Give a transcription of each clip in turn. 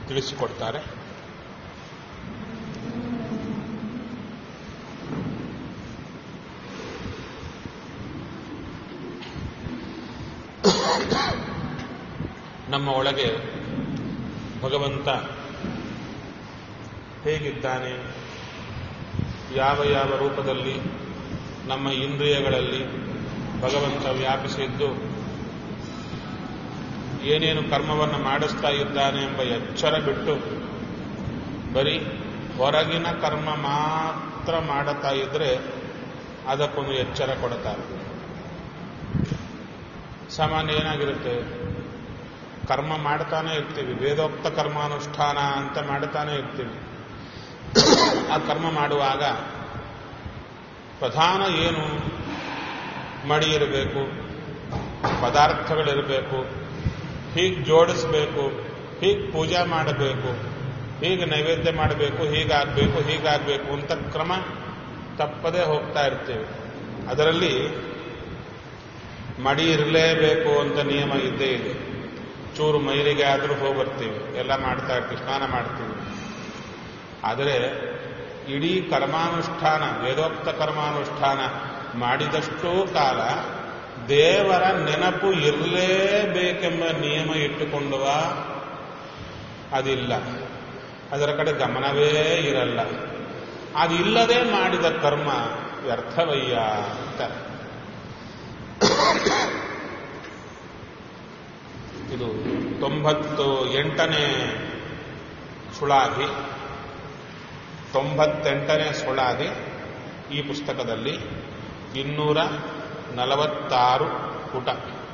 ತಿಳಿಸಿಕೊಡ್ತಾರೆ ನಮ್ಮ ಒಳಗೆ ಭಗವಂತ ಹೇಗಿದ್ದಾನೆ ಯಾವ ಯಾವ ರೂಪದಲ್ಲಿ ನಮ್ಮ ಇಂದ್ರಿಯಗಳಲ್ಲಿ ಭಗವಂತ ವ್ಯಾಪಿಸಿದ್ದು ಏನೇನು ಕರ್ಮವನ್ನು ಮಾಡಿಸ್ತಾ ಇದ್ದಾನೆ ಎಂಬ ಎಚ್ಚರ ಬಿಟ್ಟು ಬರೀ ಹೊರಗಿನ ಕರ್ಮ ಮಾತ್ರ ಮಾಡುತ್ತಾ ಇದ್ರೆ ಅದಕ್ಕೊಂದು ಎಚ್ಚರ ಕೊಡುತ್ತಾರೆ ಸಾಮಾನ್ಯ ಏನಾಗಿರುತ್ತೆ ಕರ್ಮ ಮಾಡ್ತಾನೆ ಇರ್ತೀವಿ ವೇದೋಕ್ತ ಕರ್ಮಾನುಷ್ಠಾನ ಅಂತ ಮಾಡ್ತಾನೆ ಇರ್ತೀವಿ ಆ ಕರ್ಮ ಮಾಡುವಾಗ ಪ್ರಧಾನ ಏನು ಮಡಿ ಇರಬೇಕು ಪದಾರ್ಥಗಳಿರಬೇಕು ಹೀಗೆ ಜೋಡಿಸ್ಬೇಕು ಹೀಗೆ ಪೂಜೆ ಮಾಡಬೇಕು ಹೀಗೆ ನೈವೇದ್ಯ ಮಾಡಬೇಕು ಹೀಗಾಗಬೇಕು ಹೀಗಾಗಬೇಕು ಅಂತ ಕ್ರಮ ತಪ್ಪದೇ ಹೋಗ್ತಾ ಇರ್ತೀವಿ ಅದರಲ್ಲಿ ಮಡಿ ಇರಲೇಬೇಕು ಅಂತ ನಿಯಮ ಇದ್ದೇ ಇದೆ ಚೂರು ಮೈಲಿಗೆ ಆದರೂ ಹೋಗಿ ಬರ್ತೀವಿ ಎಲ್ಲ ಮಾಡ್ತಾ ಇರ್ತೀವಿ ಸ್ನಾನ ಮಾಡ್ತೀವಿ ಆದರೆ ಇಡೀ ಕರ್ಮಾನುಷ್ಠಾನ ವೇದೋಕ್ತ ಕರ್ಮಾನುಷ್ಠಾನ ಮಾಡಿದಷ್ಟೂ ಕಾಲ ದೇವರ ನೆನಪು ಇರಲೇಬೇಕೆಂಬ ನಿಯಮ ಇಟ್ಟುಕೊಂಡುವ ಅದಿಲ್ಲ ಅದರ ಕಡೆ ಗಮನವೇ ಇರಲ್ಲ ಅದಿಲ್ಲದೆ ಮಾಡಿದ ಕರ್ಮ ವ್ಯರ್ಥವಯ್ಯ ಅಂತ ಇದು ತೊಂಬತ್ತು ಎಂಟನೇ ಸುಳಾದಿ ತೊಂಬತ್ತೆಂಟನೇ ಸುಳಾದಿ ಈ ಪುಸ್ತಕದಲ್ಲಿ ಇನ್ನೂರ ನಲವತ್ತಾರು ಪುಟ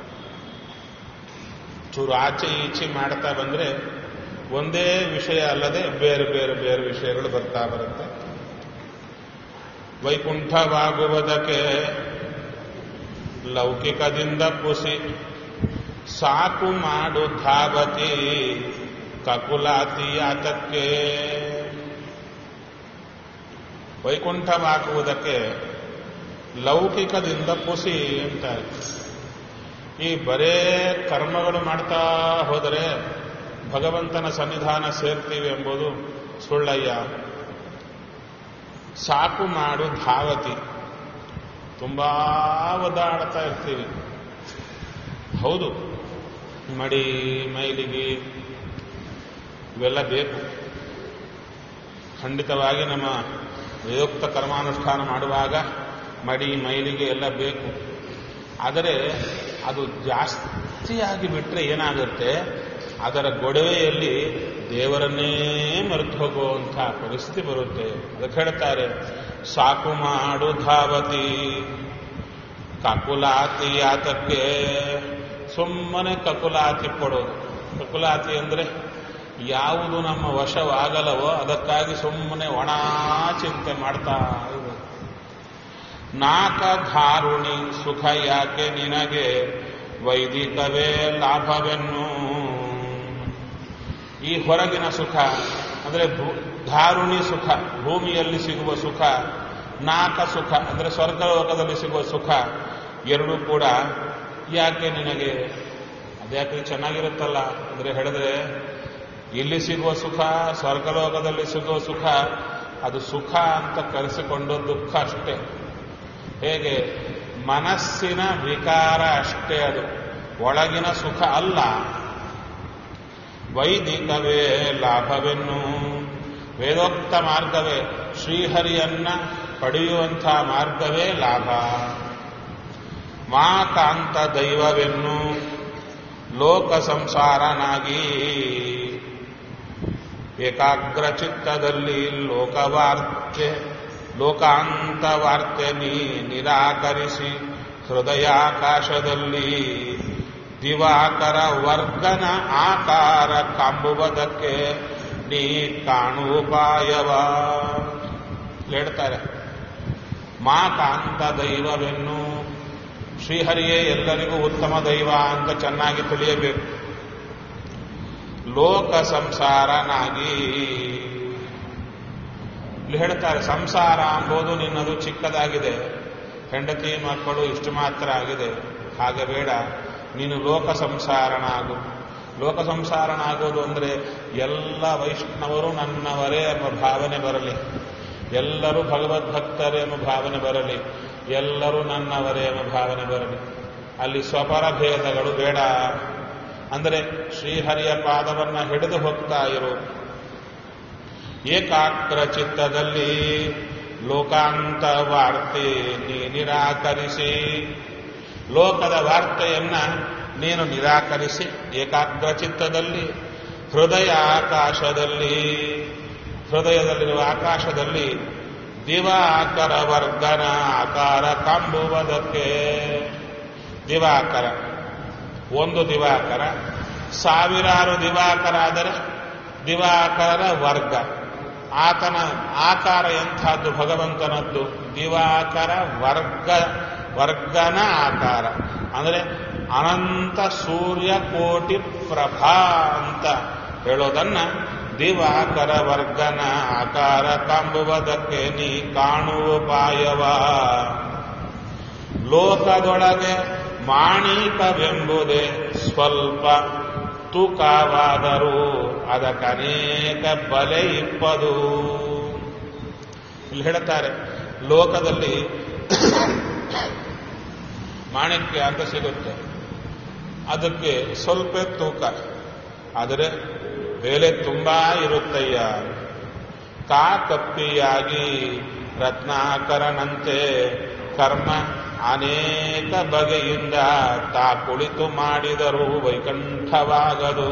ಚೂರು ಆಚೆ ಈಚೆ ಮಾಡ್ತಾ ಬಂದ್ರೆ ಒಂದೇ ವಿಷಯ ಅಲ್ಲದೆ ಬೇರೆ ಬೇರೆ ಬೇರೆ ವಿಷಯಗಳು ಬರ್ತಾ ಬರುತ್ತೆ ವೈಕುಂಠವಾಗುವುದಕ್ಕೆ ಲೌಕಿಕದಿಂದ ಪುಸಿ ಸಾಕು ಮಾಡು ಧಾವತಿ ಕಕುಲಾತಿ ಆತಕ್ಕೆ ವೈಕುಂಠವಾಗುವುದಕ್ಕೆ ಲೌಕಿಕದಿಂದ ಪುಸಿ ಅಂತ ಈ ಬರೇ ಕರ್ಮಗಳು ಮಾಡ್ತಾ ಹೋದರೆ ಭಗವಂತನ ಸನ್ನಿಧಾನ ಸೇರ್ತೀವಿ ಎಂಬುದು ಸುಳ್ಳಯ್ಯ ಸಾಕು ಮಾಡು ಧಾವತಿ ತುಂಬಾ ಒದ್ದಾಡ್ತಾ ಇರ್ತೀವಿ ಹೌದು ಮಡಿ ಮೈಲಿಗೆ ಇವೆಲ್ಲ ಬೇಕು ಖಂಡಿತವಾಗಿ ನಮ್ಮ ವೇದೋಕ್ತ ಕರ್ಮಾನುಷ್ಠಾನ ಮಾಡುವಾಗ ಮಡಿ ಮೈಲಿಗೆ ಎಲ್ಲ ಬೇಕು ಆದರೆ ಅದು ಜಾಸ್ತಿಯಾಗಿ ಬಿಟ್ಟರೆ ಏನಾಗುತ್ತೆ ಅದರ ಗೊಡವೆಯಲ್ಲಿ ದೇವರನ್ನೇ ಮರೆತು ಹೋಗುವಂಥ ಪರಿಸ್ಥಿತಿ ಬರುತ್ತೆ ಅದಕ್ಕೆ ಹೇಳ್ತಾರೆ ಸಾಕು ಮಾಡು ಧಾವತಿ ಕಕುಲಾತಿ ಆತಕ್ಕೆ ಸುಮ್ಮನೆ ಕಕುಲಾತಿ ಕೊಡೋದು ಕಕುಲಾತಿ ಅಂದರೆ ಯಾವುದು ನಮ್ಮ ವಶವಾಗಲವೋ ಅದಕ್ಕಾಗಿ ಸುಮ್ಮನೆ ಒಣ ಚಿಂತೆ ಮಾಡ್ತಾ ಇರೋದು ನಾಕ ಧಾರುಣಿ ಸುಖ ಯಾಕೆ ನಿನಗೆ ವೈದಿಕವೇ ಲಾಭವೆನ್ನು ಈ ಹೊರಗಿನ ಸುಖ ಅಂದರೆ ಧಾರುಣಿ ಸುಖ ಭೂಮಿಯಲ್ಲಿ ಸಿಗುವ ಸುಖ ನಾಕ ಸುಖ ಅಂದರೆ ಸ್ವರ್ಗಲೋಕದಲ್ಲಿ ಸಿಗುವ ಸುಖ ಎರಡೂ ಕೂಡ ಯಾಕೆ ನಿನಗೆ ಅದ್ಯಾಕೆ ಚೆನ್ನಾಗಿರುತ್ತಲ್ಲ ಅಂದರೆ ಹೇಳಿದ್ರೆ ಇಲ್ಲಿ ಸಿಗುವ ಸುಖ ಸ್ವರ್ಗಲೋಕದಲ್ಲಿ ಸಿಗುವ ಸುಖ ಅದು ಸುಖ ಅಂತ ಕರೆಸಿಕೊಂಡು ದುಃಖ ಅಷ್ಟೇ ಹೇಗೆ ಮನಸ್ಸಿನ ವಿಕಾರ ಅಷ್ಟೇ ಅದು ಒಳಗಿನ ಸುಖ ಅಲ್ಲ ವೈದಿಕವೇ ಲಾಭವೆನ್ನು ವೇದೋಕ್ತ ಮಾರ್ಗವೇ ಶ್ರೀಹರಿಯನ್ನ ಪಡೆಯುವಂಥ ಮಾರ್ಗವೇ ಲಾಭ ಮಾಕಾಂತ ದೈವವೆನ್ನು ಲೋಕ ಸಂಸಾರನಾಗಿ ಏಕಾಗ್ರ ಚಿತ್ತದಲ್ಲಿ ಲೋಕವಾರ್ತೆ ಲೋಕಾಂತ ವಾರ್ತೆ ನೀ ನಿರಾಕರಿಸಿ ಹೃದಯಾಕಾಶದಲ್ಲಿ ದಿವಾಕರ ವರ್ಗನ ಆಕಾರ ಕಾಂಬುವುದಕ್ಕೆ ನೀ ಕಾಣುಪಾಯವ ಹೇಳ್ತಾರೆ ಮಾಕಾಂತ ದೈವವೆನ್ನು ಶ್ರೀಹರಿಯೇ ಎಲ್ಲರಿಗೂ ಉತ್ತಮ ದೈವ ಅಂತ ಚೆನ್ನಾಗಿ ತಿಳಿಯಬೇಕು ಲೋಕ ಸಂಸಾರನಾಗಿ ಇಲ್ಲಿ ಹೇಳ್ತಾರೆ ಸಂಸಾರ ಎಂಬುದು ನಿನ್ನದು ಚಿಕ್ಕದಾಗಿದೆ ಹೆಂಡತಿ ಮಕ್ಕಳು ಇಷ್ಟು ಮಾತ್ರ ಆಗಿದೆ ಹಾಗೆ ಬೇಡ ನೀನು ಲೋಕ ಸಂಸಾರನಾಗು ಲೋಕ ಸಂಸಾರನಾಗೋದು ಅಂದರೆ ಎಲ್ಲ ವೈಷ್ಣವರು ನನ್ನವರೇ ಎಂಬ ಭಾವನೆ ಬರಲಿ ಎಲ್ಲರೂ ಭಗವದ್ಭಕ್ತರೇ ಎಂಬ ಭಾವನೆ ಬರಲಿ ಎಲ್ಲರೂ ನನ್ನವರೇ ಎಂಬ ಭಾವನೆ ಬರಲಿ ಅಲ್ಲಿ ಸ್ವಪರ ಭೇದಗಳು ಬೇಡ ಅಂದರೆ ಶ್ರೀಹರಿಯ ಪಾದವನ್ನ ಹಿಡಿದು ಹೋಗ್ತಾ ಇರು ಏಕಾಗ್ರ ಚಿತ್ತದಲ್ಲಿ ಲೋಕಾಂತ ವಾರ್ತೆ ನೀ ನಿರಾಕರಿಸಿ ಲೋಕದ ವಾರ್ತೆಯನ್ನ ನೀನು ನಿರಾಕರಿಸಿ ಏಕಾಗ್ರ ಚಿತ್ತದಲ್ಲಿ ಹೃದಯ ಆಕಾಶದಲ್ಲಿ ಹೃದಯದಲ್ಲಿರುವ ಆಕಾಶದಲ್ಲಿ ದಿವಾಕರ ವರ್ಗನ ಆಕಾರ ಕಾಂಬುವುದಕ್ಕೆ ದಿವಾಕರ ಒಂದು ದಿವಾಕರ ಸಾವಿರಾರು ದಿವಾಕರ ಆದರೆ ದಿವಾಕರ ವರ್ಗ ಆತನ ಆಕಾರ ಎಂಥದ್ದು ಭಗವಂತನದ್ದು ದಿವಾಕರ ವರ್ಗ ವರ್ಗನ ಆಕಾರ ಅಂದರೆ ಅನಂತ ಸೂರ್ಯ ಕೋಟಿ ಪ್ರಭಾ ಅಂತ ಹೇಳೋದನ್ನ ದಿವಾಕರ ವರ್ಗನ ಆಕಾರ ಕಾಂಬುವುದಕ್ಕೆ ನೀ ಕಾಣುವುಪಾಯವ ಲೋಕದೊಳಗೆ ಮಾಣಿಕವೆಂಬುದೇ ಸ್ವಲ್ಪ ತೂಕವಾದರೂ ಅದಕ್ಕನೇಕ ಬಲೆ ಇಪ್ಪದು ಇಲ್ಲಿ ಹೇಳ್ತಾರೆ ಲೋಕದಲ್ಲಿ ಮಾಣಿಕ್ಯ ಅಂತ ಸಿಗುತ್ತೆ ಅದಕ್ಕೆ ಸ್ವಲ್ಪ ತೂಕ ಆದರೆ ಬೆಲೆ ತುಂಬಾ ಇರುತ್ತಯ್ಯ ಕಾಕಪ್ಪಿಯಾಗಿ ರತ್ನಾಕರನಂತೆ ಕರ್ಮ ಅನೇಕ ಬಗೆಯಿಂದ ತಾ ಕುಳಿತು ಮಾಡಿದರೂ ವೈಕಂಠವಾಗದು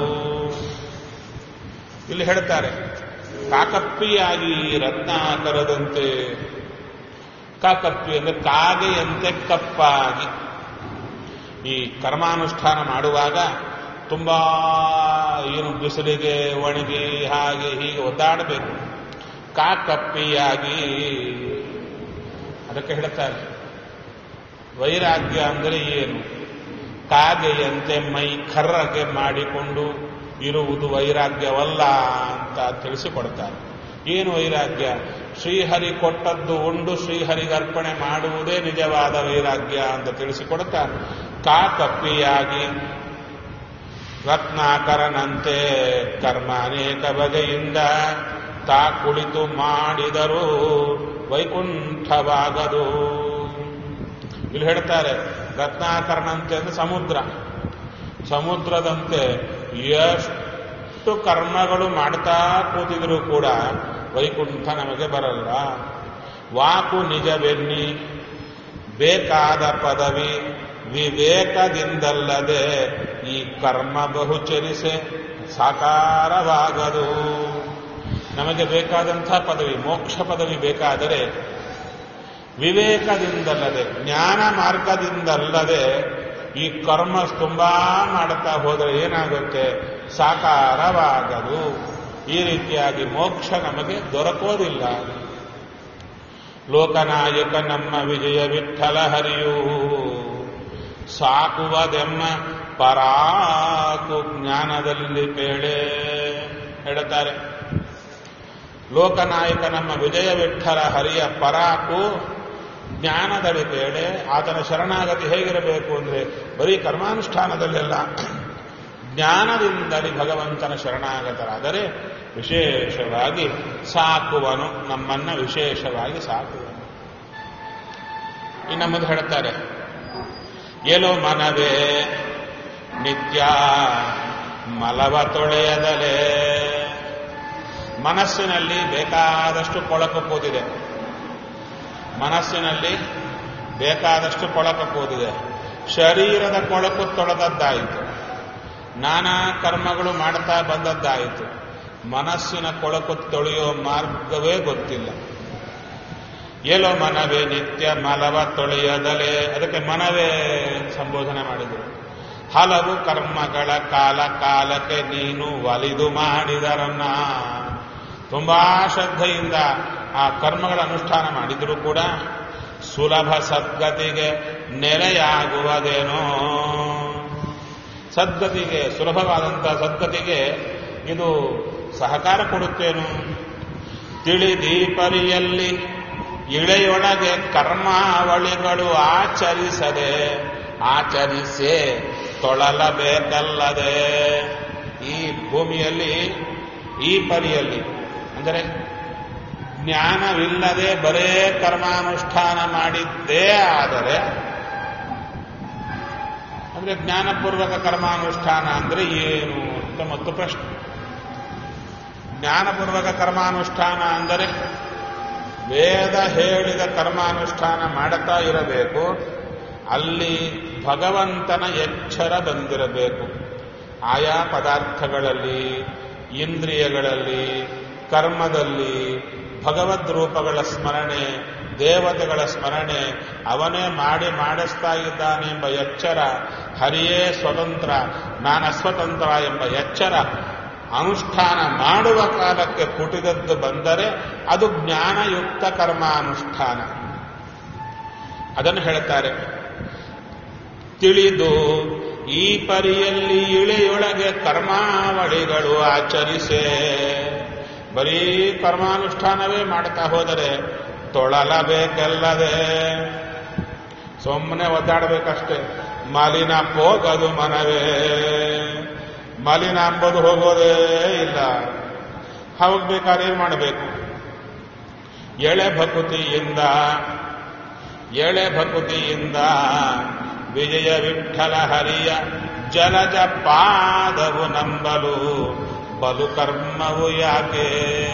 ಇಲ್ಲಿ ಹೇಳ್ತಾರೆ ಕಾಕಪ್ಪಿಯಾಗಿ ರತ್ನಾಕರದಂತೆ ಕಾಕಪ್ಪಿ ಅಂದ್ರೆ ಕಾಗೆಯಂತೆ ಕಪ್ಪಾಗಿ ಈ ಕರ್ಮಾನುಷ್ಠಾನ ಮಾಡುವಾಗ ತುಂಬಾ ಏನು ಬಿಸಿಲಿಗೆ ಒಣಗಿ ಹಾಗೆ ಹೀಗೆ ಒದ್ದಾಡಬೇಕು ಕಾಕಪ್ಪಿಯಾಗಿ ಅದಕ್ಕೆ ಹೇಳ್ತಾರೆ ವೈರಾಗ್ಯ ಅಂದರೆ ಏನು ಕಾಗೆಯಂತೆ ಮೈ ಕರ್ರಗೆ ಮಾಡಿಕೊಂಡು ಇರುವುದು ವೈರಾಗ್ಯವಲ್ಲ ಅಂತ ತಿಳಿಸಿಕೊಡ್ತಾರೆ ಏನು ವೈರಾಗ್ಯ ಶ್ರೀಹರಿ ಕೊಟ್ಟದ್ದು ಉಂಡು ಶ್ರೀಹರಿಗರ್ಪಣೆ ಮಾಡುವುದೇ ನಿಜವಾದ ವೈರಾಗ್ಯ ಅಂತ ತಿಳಿಸಿಕೊಡ್ತಾರೆ ಕಾಕಪ್ಪಿಯಾಗಿ ರತ್ನಾಕರನಂತೆ ಕರ್ಮ ಅನೇಕ ಬಗೆಯಿಂದ ತಾ ಕುಳಿತು ಮಾಡಿದರೂ ವೈಕುಂಠವಾಗದು ಇಲ್ಲಿ ಹೇಳ್ತಾರೆ ರತ್ನಾಕರಣಂತೆ ಅಂದ್ರೆ ಸಮುದ್ರ ಸಮುದ್ರದಂತೆ ಎಷ್ಟು ಕರ್ಮಗಳು ಮಾಡ್ತಾ ಕೂತಿದ್ರು ಕೂಡ ವೈಕುಂಠ ನಮಗೆ ಬರಲ್ಲ ವಾಕು ನಿಜವೆನ್ನಿ ಬೇಕಾದ ಪದವಿ ವಿವೇಕದಿಂದಲ್ಲದೆ ಈ ಕರ್ಮ ಬಹುಚರಿಸೆ ಸಾಕಾರವಾಗದು ನಮಗೆ ಬೇಕಾದಂಥ ಪದವಿ ಮೋಕ್ಷ ಪದವಿ ಬೇಕಾದರೆ ವಿವೇಕದಿಂದಲ್ಲದೆ ಜ್ಞಾನ ಮಾರ್ಗದಿಂದಲ್ಲದೆ ಈ ಕರ್ಮ ತುಂಬಾ ಮಾಡುತ್ತಾ ಹೋದರೆ ಏನಾಗುತ್ತೆ ಸಾಕಾರವಾಗದು ಈ ರೀತಿಯಾಗಿ ಮೋಕ್ಷ ನಮಗೆ ದೊರಕೋದಿಲ್ಲ ಲೋಕನಾಯಕ ನಮ್ಮ ವಿಜಯ ವಿಠಲ ಹರಿಯೂ ಸಾಕುವುದೆಮ್ಮ ಪರಾಕು ಜ್ಞಾನದಲ್ಲಿ ಬೇಳೆ ಹೇಳುತ್ತಾರೆ ಲೋಕನಾಯಕ ನಮ್ಮ ವಿಜಯ ವಿಠಲ ಹರಿಯ ಪರಾಕು ಜ್ಞಾನದಲ್ಲಿ ಬೇಳೆ ಆತನ ಶರಣಾಗತಿ ಹೇಗಿರಬೇಕು ಅಂದ್ರೆ ಬರೀ ಕರ್ಮಾನುಷ್ಠಾನದಲ್ಲೆಲ್ಲ ಜ್ಞಾನದಿಂದಲೇ ಭಗವಂತನ ಶರಣಾಗತರಾದರೆ ವಿಶೇಷವಾಗಿ ಸಾಕುವನು ನಮ್ಮನ್ನ ವಿಶೇಷವಾಗಿ ಸಾಕುವನು ಇನ್ನು ಮುಂದೆ ಹೇಳ್ತಾರೆ ಎಲೋ ಮನವೇ ನಿತ್ಯ ಮಲವ ತೊಳೆಯದಲೇ ಮನಸ್ಸಿನಲ್ಲಿ ಬೇಕಾದಷ್ಟು ಕೊಳಕು ಕೂದಿದೆ ಮನಸ್ಸಿನಲ್ಲಿ ಬೇಕಾದಷ್ಟು ಕೊಳಕು ಕೂದಿದೆ ಶರೀರದ ಕೊಳಕು ತೊಳೆದದ್ದಾಯಿತು ನಾನಾ ಕರ್ಮಗಳು ಮಾಡ್ತಾ ಬಂದದ್ದಾಯಿತು ಮನಸ್ಸಿನ ಕೊಳಕು ತೊಳೆಯೋ ಮಾರ್ಗವೇ ಗೊತ್ತಿಲ್ಲ ಎಲ್ಲೋ ಮನವೇ ನಿತ್ಯ ಮಲವ ತೊಳೆಯದಲೇ ಅದಕ್ಕೆ ಮನವೇ ಸಂಬೋಧನೆ ಮಾಡಿದರು ಹಲವು ಕರ್ಮಗಳ ಕಾಲ ಕಾಲಕ್ಕೆ ನೀನು ಒಲಿದು ಮಾಡಿದರನ್ನ ತುಂಬಾ ಶ್ರದ್ಧೆಯಿಂದ ಆ ಕರ್ಮಗಳ ಅನುಷ್ಠಾನ ಮಾಡಿದರೂ ಕೂಡ ಸುಲಭ ಸದ್ಗತಿಗೆ ನೆಲೆಯಾಗುವುದೇನೋ ಸದ್ಗತಿಗೆ ಸುಲಭವಾದಂತಹ ಸದ್ಗತಿಗೆ ಇದು ಸಹಕಾರ ಕೊಡುತ್ತೇನು ತಿಳಿದೀಪರಿಯಲ್ಲಿ ಇಳೆಯೊಳಗೆ ಕರ್ಮಾವಳಿಗಳು ಆಚರಿಸದೆ ಆಚರಿಸೇ ತೊಳಲಬೇಕಲ್ಲದೆ ಭೂಮಿಯಲ್ಲಿ ಈ ಪರಿಯಲ್ಲಿ ಅಂದರೆ ಜ್ಞಾನವಿಲ್ಲದೆ ಬರೇ ಕರ್ಮಾನುಷ್ಠಾನ ಮಾಡಿದ್ದೇ ಆದರೆ ಅಂದ್ರೆ ಜ್ಞಾನಪೂರ್ವಕ ಕರ್ಮಾನುಷ್ಠಾನ ಅಂದ್ರೆ ಏನು ಅಂತ ಮತ್ತು ಪ್ರಶ್ನೆ ಜ್ಞಾನಪೂರ್ವಕ ಕರ್ಮಾನುಷ್ಠಾನ ಅಂದರೆ ವೇದ ಹೇಳಿದ ಕರ್ಮಾನುಷ್ಠಾನ ಮಾಡುತ್ತಾ ಇರಬೇಕು ಅಲ್ಲಿ ಭಗವಂತನ ಎಚ್ಚರ ಬಂದಿರಬೇಕು ಆಯಾ ಪದಾರ್ಥಗಳಲ್ಲಿ ಇಂದ್ರಿಯಗಳಲ್ಲಿ ಕರ್ಮದಲ್ಲಿ ಭಗವದ್ ರೂಪಗಳ ಸ್ಮರಣೆ ದೇವತೆಗಳ ಸ್ಮರಣೆ ಅವನೇ ಮಾಡಿ ಮಾಡಿಸ್ತಾ ಇದ್ದಾನೆಂಬ ಎಚ್ಚರ ಹರಿಯೇ ಸ್ವತಂತ್ರ ನಾನು ಸ್ವತಂತ್ರ ಎಂಬ ಎಚ್ಚರ ಅನುಷ್ಠಾನ ಮಾಡುವ ಕಾಲಕ್ಕೆ ಪುಟಿದದ್ದು ಬಂದರೆ ಅದು ಜ್ಞಾನಯುಕ್ತ ಕರ್ಮಾನುಷ್ಠಾನ ಅದನ್ನು ಹೇಳ್ತಾರೆ ತಿಳಿದು ಈ ಪರಿಯಲ್ಲಿ ಇಳೆಯೊಳಗೆ ಕರ್ಮಾವಳಿಗಳು ಆಚರಿಸೆ ಬರೀ ಕರ್ಮಾನುಷ್ಠಾನವೇ ಮಾಡ್ತಾ ಹೋದರೆ ತೊಳಲಬೇಕೆಲ್ಲದೆ ಸುಮ್ಮನೆ ಒದ್ದಾಡಬೇಕಷ್ಟೇ ಮಲಿನ ಹೋಗದು ಮನವೇ ಮಲಿನ ಅಂಬೋದು ಹೋಗೋದೇ ಇಲ್ಲ ಹೋಗ್ಬೇಕಾದ್ರೆ ಏನ್ ಮಾಡಬೇಕು ಎಳೆ ಭಕುತಿಯಿಂದ ಎಳೆ ಭಕುತಿಯಿಂದ ವಿಜಯ ವಿಠಲ ಹರಿಯ ಜಲಜ ಪಾದವು ನಂಬಲು ಬಲು ಕರ್ಮವು ಯಾಕೆ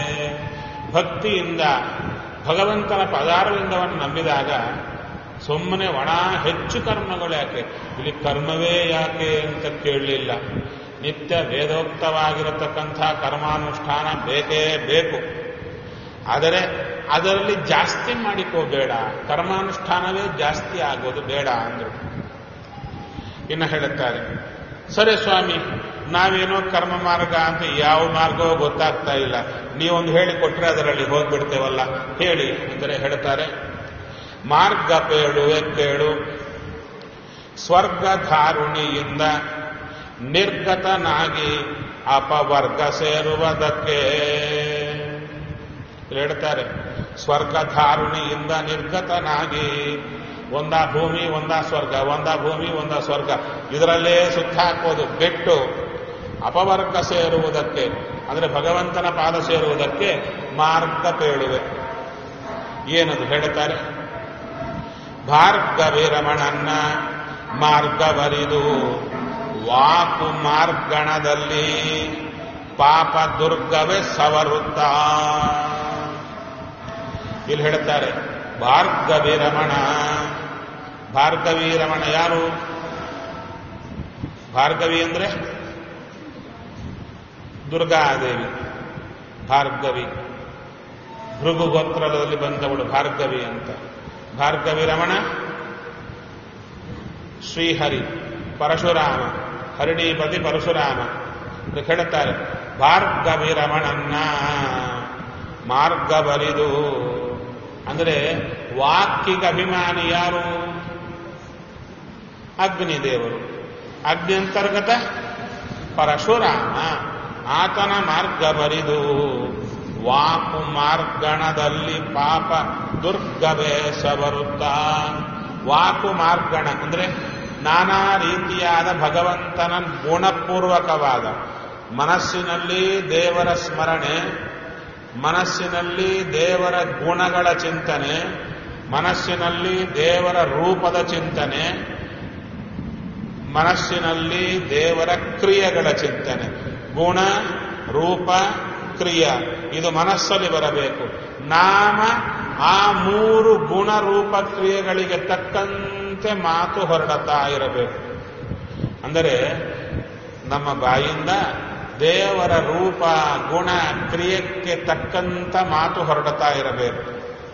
ಭಕ್ತಿಯಿಂದ ಭಗವಂತನ ಪದಾರವಿಂದವನ್ನು ನಂಬಿದಾಗ ಸುಮ್ಮನೆ ಒಣ ಹೆಚ್ಚು ಕರ್ಮಗಳು ಯಾಕೆ ಇಲ್ಲಿ ಕರ್ಮವೇ ಯಾಕೆ ಅಂತ ಕೇಳಲಿಲ್ಲ ನಿತ್ಯ ವೇದೋಕ್ತವಾಗಿರತಕ್ಕಂಥ ಕರ್ಮಾನುಷ್ಠಾನ ಬೇಕೇ ಬೇಕು ಆದರೆ ಅದರಲ್ಲಿ ಜಾಸ್ತಿ ಮಾಡಿಕೋಬೇಡ ಕರ್ಮಾನುಷ್ಠಾನವೇ ಜಾಸ್ತಿ ಆಗೋದು ಬೇಡ ಅಂದರು ಇನ್ನು ಹೇಳುತ್ತಾರೆ ಸರಿ ಸ್ವಾಮಿ ನಾವೇನೋ ಕರ್ಮ ಮಾರ್ಗ ಅಂತ ಯಾವ ಮಾರ್ಗವೋ ಗೊತ್ತಾಗ್ತಾ ಇಲ್ಲ ನೀವೊಂದು ಹೇಳಿ ಕೊಟ್ರೆ ಅದರಲ್ಲಿ ಹೋಗ್ಬಿಡ್ತೇವಲ್ಲ ಹೇಳಿ ಅಂದರೆ ಹೇಳ್ತಾರೆ ಮಾರ್ಗ ಪೇಳುವೆ ಕೇಳು ಸ್ವರ್ಗ ಧಾರುಣಿಯಿಂದ ನಿರ್ಗತನಾಗಿ ಅಪವರ್ಗ ಸೇರುವುದಕ್ಕೆ ಹೇಳ್ತಾರೆ ಸ್ವರ್ಗ ಧಾರುಣಿಯಿಂದ ನಿರ್ಗತನಾಗಿ ಒಂದ ಭೂಮಿ ಒಂದ ಸ್ವರ್ಗ ಒಂದ ಭೂಮಿ ಒಂದ ಸ್ವರ್ಗ ಇದರಲ್ಲೇ ಸುತ್ತ ಹಾಕೋದು ಬಿಟ್ಟು ಅಪವರ್ಗ ಸೇರುವುದಕ್ಕೆ ಅಂದರೆ ಭಗವಂತನ ಪಾದ ಸೇರುವುದಕ್ಕೆ ಮಾರ್ಗ ಪೇಳುವೆ ಏನದು ಹೇಳುತ್ತಾರೆ ಭಾರ್ಗವಿರಮಣನ್ನ ಮಾರ್ಗವರಿದು ವಾಕು ಮಾರ್ಗಣದಲ್ಲಿ ಪಾಪ ದುರ್ಗವೇ ಸವರುತ್ತಾ ಇಲ್ಲಿ ಹೇಳುತ್ತಾರೆ ಭಾರ್ಗವಿ ರಮಣ ಭಾರ್ಗವಿ ರಮಣ ಯಾರು ಭಾರ್ಗವಿ ಅಂದ್ರೆ ದುರ್ಗಾದೇವಿ ಭಾರ್ಗವಿ ಭೃಗು ಗೋತ್ರದಲ್ಲಿ ಬಂದವಳು ಭಾರ್ಗವಿ ಅಂತ ಭಾರ್ಗವಿ ರಮಣ ಶ್ರೀಹರಿ ಪರಶುರಾಮ ಹರಿಣೀಪತಿ ಪರಶುರಾಮ ಅಂತ ಹೇಳುತ್ತಾರೆ ಭಾರ್ಗವಿ ರಮಣನ್ನ ಮಾರ್ಗ ಬರಿದು ಅಂದರೆ ವಾಕ್ಕಿಗೆ ಅಭಿಮಾನಿ ಯಾರು ಅಗ್ನಿದೇವರು ಅಗ್ನಿ ಅಂತರ್ಗತ ಪರಶುರಾಮ ಆತನ ಮಾರ್ಗ ಬರಿದು ವಾಕು ಮಾರ್ಗಣದಲ್ಲಿ ಪಾಪ ದುರ್ಗವೇ ಸವರುತ್ತಾ ವಾಕು ಮಾರ್ಗಣ ಅಂದ್ರೆ ನಾನಾ ರೀತಿಯಾದ ಭಗವಂತನ ಗುಣಪೂರ್ವಕವಾದ ಮನಸ್ಸಿನಲ್ಲಿ ದೇವರ ಸ್ಮರಣೆ ಮನಸ್ಸಿನಲ್ಲಿ ದೇವರ ಗುಣಗಳ ಚಿಂತನೆ ಮನಸ್ಸಿನಲ್ಲಿ ದೇವರ ರೂಪದ ಚಿಂತನೆ ಮನಸ್ಸಿನಲ್ಲಿ ದೇವರ ಕ್ರಿಯೆಗಳ ಚಿಂತನೆ ಗುಣ ರೂಪ ಕ್ರಿಯ ಇದು ಮನಸ್ಸಲ್ಲಿ ಬರಬೇಕು ನಾಮ ಆ ಮೂರು ಗುಣ ರೂಪ ಕ್ರಿಯೆಗಳಿಗೆ ತಕ್ಕಂತೆ ಮಾತು ಹೊರಡುತ್ತಾ ಇರಬೇಕು ಅಂದರೆ ನಮ್ಮ ಬಾಯಿಂದ ದೇವರ ರೂಪ ಗುಣ ಕ್ರಿಯಕ್ಕೆ ತಕ್ಕಂತ ಮಾತು ಹೊರಡುತ್ತಾ ಇರಬೇಕು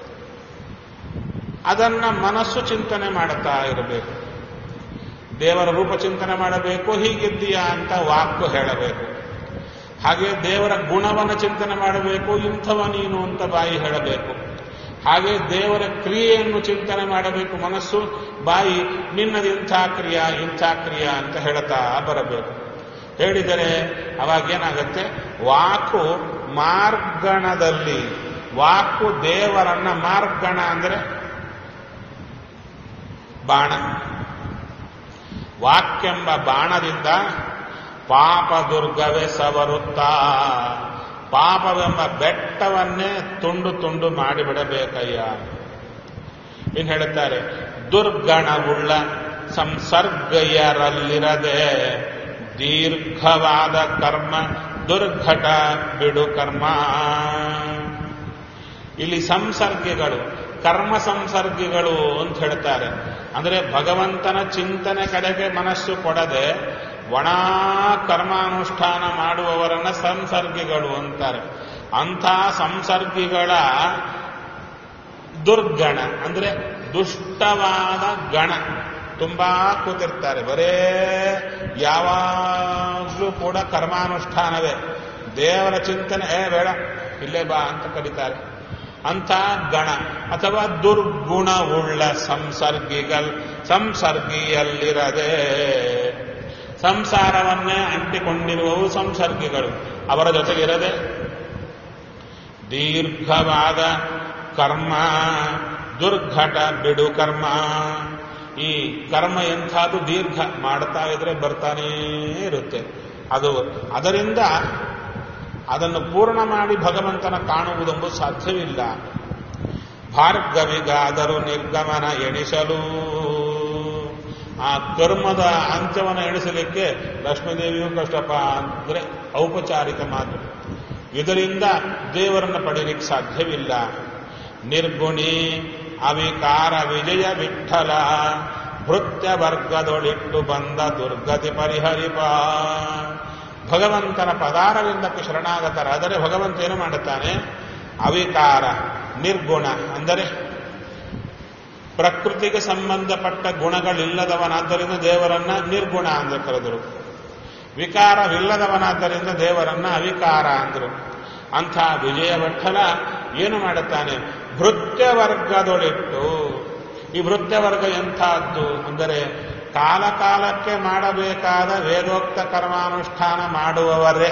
ಅದನ್ನ ಮನಸ್ಸು ಚಿಂತನೆ ಮಾಡುತ್ತಾ ಇರಬೇಕು ದೇವರ ರೂಪ ಚಿಂತನೆ ಮಾಡಬೇಕು ಹೀಗಿದ್ದೀಯಾ ಅಂತ ವಾಕ್ಕು ಹೇಳಬೇಕು ಹಾಗೆ ದೇವರ ಗುಣವನ್ನು ಚಿಂತನೆ ಮಾಡಬೇಕು ಇಂಥವ ನೀನು ಅಂತ ಬಾಯಿ ಹೇಳಬೇಕು ಹಾಗೆ ದೇವರ ಕ್ರಿಯೆಯನ್ನು ಚಿಂತನೆ ಮಾಡಬೇಕು ಮನಸ್ಸು ಬಾಯಿ ನಿನ್ನದು ಇಂಥ ಕ್ರಿಯಾ ಇಂಥ ಕ್ರಿಯಾ ಅಂತ ಹೇಳ್ತಾ ಬರಬೇಕು ಹೇಳಿದರೆ ಅವಾಗೇನಾಗತ್ತೆ ವಾಕು ಮಾರ್ಗಣದಲ್ಲಿ ವಾಕು ದೇವರನ್ನ ಮಾರ್ಗಣ ಅಂದರೆ ಬಾಣ ವಾಕ್ಯೆಂಬ ಬಾಣದಿಂದ ಪಾಪ ದುರ್ಗವೇ ಸವರುತ್ತಾ ಪಾಪವೆಂಬ ಬೆಟ್ಟವನ್ನೇ ತುಂಡು ತುಂಡು ಮಾಡಿಬಿಡಬೇಕಯ್ಯ ಇನ್ನು ಹೇಳುತ್ತಾರೆ ದುರ್ಗಣವುಳ್ಳ ಸಂಸರ್ಗಯರಲ್ಲಿರದೆ ದೀರ್ಘವಾದ ಕರ್ಮ ದುರ್ಘಟ ಬಿಡು ಕರ್ಮ ಇಲ್ಲಿ ಸಂಸರ್ಗಿಗಳು ಕರ್ಮ ಸಂಸರ್ಗಿಗಳು ಅಂತ ಹೇಳ್ತಾರೆ ಅಂದ್ರೆ ಭಗವಂತನ ಚಿಂತನೆ ಕಡೆಗೆ ಮನಸ್ಸು ಕೊಡದೆ ಒಣ ಕರ್ಮಾನುಷ್ಠಾನ ಮಾಡುವವರನ್ನ ಸಂಸರ್ಗಿಗಳು ಅಂತಾರೆ ಅಂಥ ಸಂಸರ್ಗಿಗಳ ದುರ್ಗಣ ಅಂದ್ರೆ ದುಷ್ಟವಾದ ಗಣ ತುಂಬಾ ಕೂತಿರ್ತಾರೆ ಬರೇ ಯಾವಾಗಲೂ ಕೂಡ ಕರ್ಮಾನುಷ್ಠಾನವೇ ದೇವರ ಚಿಂತನೆ ಏ ಬೇಡ ಇಲ್ಲೇ ಬಾ ಅಂತ ಕರೀತಾರೆ ಅಂಥ ಗಣ ಅಥವಾ ದುರ್ಗುಣವುಳ್ಳ ಸಂಸರ್ಗಿಗಲ್ ಸಂಸರ್ಗಿಯಲ್ಲಿರದೆ ಸಂಸಾರವನ್ನೇ ಅಂಟಿಕೊಂಡಿರುವವು ಸಂಸರ್ಗಿಗಳು ಅವರ ಜೊತೆಗಿರದೆ ದೀರ್ಘವಾದ ಕರ್ಮ ದುರ್ಘಟ ಬಿಡು ಕರ್ಮ ಈ ಕರ್ಮ ಎಂಥದ್ದು ದೀರ್ಘ ಮಾಡ್ತಾ ಇದ್ರೆ ಬರ್ತಾನೇ ಇರುತ್ತೆ ಅದು ಅದರಿಂದ ಅದನ್ನು ಪೂರ್ಣ ಮಾಡಿ ಭಗವಂತನ ಕಾಣುವುದೆಂಬುದು ಸಾಧ್ಯವಿಲ್ಲ ಭಾರ್ಗವಿಗಾದರೂ ನಿರ್ಗಮನ ಎಣಿಸಲು ಆ ಕರ್ಮದ ಅಂತ್ಯವನ್ನು ಎಣಿಸಲಿಕ್ಕೆ ಲಕ್ಷ್ಮೀದೇವಿಯೂ ಕಷ್ಟಪ ಅಂದ್ರೆ ಔಪಚಾರಿಕ ಮಾತು ಇದರಿಂದ ದೇವರನ್ನು ಪಡೆಯಲಿಕ್ಕೆ ಸಾಧ್ಯವಿಲ್ಲ ನಿರ್ಗುಣಿ ಅವಿಕಾರ ವಿಜಯ ವಿಠಲ ಭೃತ್ಯ ವರ್ಗದೊಳಿಟ್ಟು ಬಂದ ದುರ್ಗತಿ ಪರಿಹರಿಪ ಭಗವಂತನ ಪದಾರವಿಂದಕ್ಕೆ ಶರಣಾಗತರಾದರೆ ಭಗವಂತ ಏನು ಮಾಡುತ್ತಾನೆ ಅವಿಕಾರ ನಿರ್ಗುಣ ಅಂದರೆ ಪ್ರಕೃತಿಗೆ ಸಂಬಂಧಪಟ್ಟ ಗುಣಗಳಿಲ್ಲದವನಾದ್ದರಿಂದ ದೇವರನ್ನ ನಿರ್ಗುಣ ಎಂದು ಕರೆದರು ವಿಕಾರವಿಲ್ಲದವನಾದ್ದರಿಂದ ದೇವರನ್ನ ಅವಿಕಾರ ಅಂದರು ಅಂಥ ವಿಜಯ ವಿಠಲ ಏನು ಮಾಡುತ್ತಾನೆ ಭೃತ್ಯ ವರ್ಗದೊಳಿಟ್ಟು ಈ ಭೃತ್ಯ ವರ್ಗ ಎಂಥದ್ದು ಅಂದರೆ ಕಾಲ ಕಾಲಕ್ಕೆ ಮಾಡಬೇಕಾದ ವೇದೋಕ್ತ ಕರ್ಮಾನುಷ್ಠಾನ ಮಾಡುವವರೇ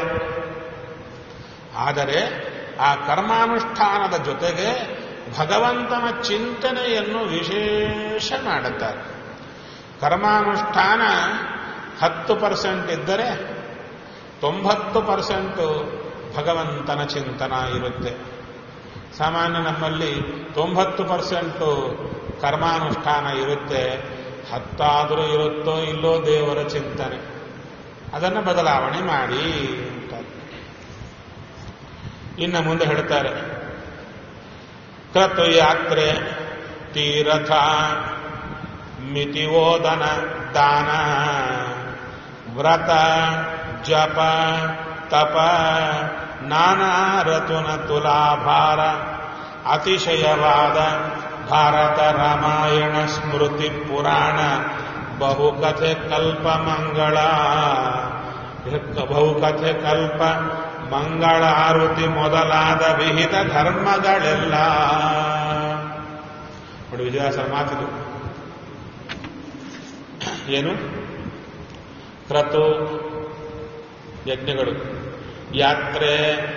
ಆದರೆ ಆ ಕರ್ಮಾನುಷ್ಠಾನದ ಜೊತೆಗೆ ಭಗವಂತನ ಚಿಂತನೆಯನ್ನು ವಿಶೇಷ ಮಾಡುತ್ತಾರೆ ಕರ್ಮಾನುಷ್ಠಾನ ಹತ್ತು ಪರ್ಸೆಂಟ್ ಇದ್ದರೆ ತೊಂಬತ್ತು ಪರ್ಸೆಂಟು ಭಗವಂತನ ಚಿಂತನ ಇರುತ್ತೆ ಸಾಮಾನ್ಯ ನಮ್ಮಲ್ಲಿ ತೊಂಬತ್ತು ಪರ್ಸೆಂಟು ಕರ್ಮಾನುಷ್ಠಾನ ಇರುತ್ತೆ ಹತ್ತಾದರೂ ಇರುತ್ತೋ ಇಲ್ಲೋ ದೇವರ ಚಿಂತನೆ ಅದನ್ನು ಬದಲಾವಣೆ ಮಾಡಿ ಅಂತ ಇನ್ನು ಮುಂದೆ ಹೇಳ್ತಾರೆ ಕ್ರತು ಯಾತ್ರೆ ತೀರಥ ಮಿತಿವೋದನ ದಾನ ವ್ರತ ಜಪ ತಪ ನಾನಾ ರತುನ ತುಲಾಭಾರ ಅತಿಶಯವಾದ ಭಾರತ ರಾಮಾಯಣ ಸ್ಮೃತಿ ಪುರಾಣ ಬಹುಕಥೆ ಕಲ್ಪ ಮಂಗಳ ಬಹುಕಥೆ ಕಲ್ಪ ಮಂಗಳ ಆರುತಿ ಮೊದಲಾದ ವಿಹಿತ ಧರ್ಮಗಳೆಲ್ಲ ನೋಡಿ ವಿಜಯಾಸರ ಮಾತಿದು ಏನು ಕ್ರತು ಯಜ್ಞಗಳು ಯಾತ್ರೆ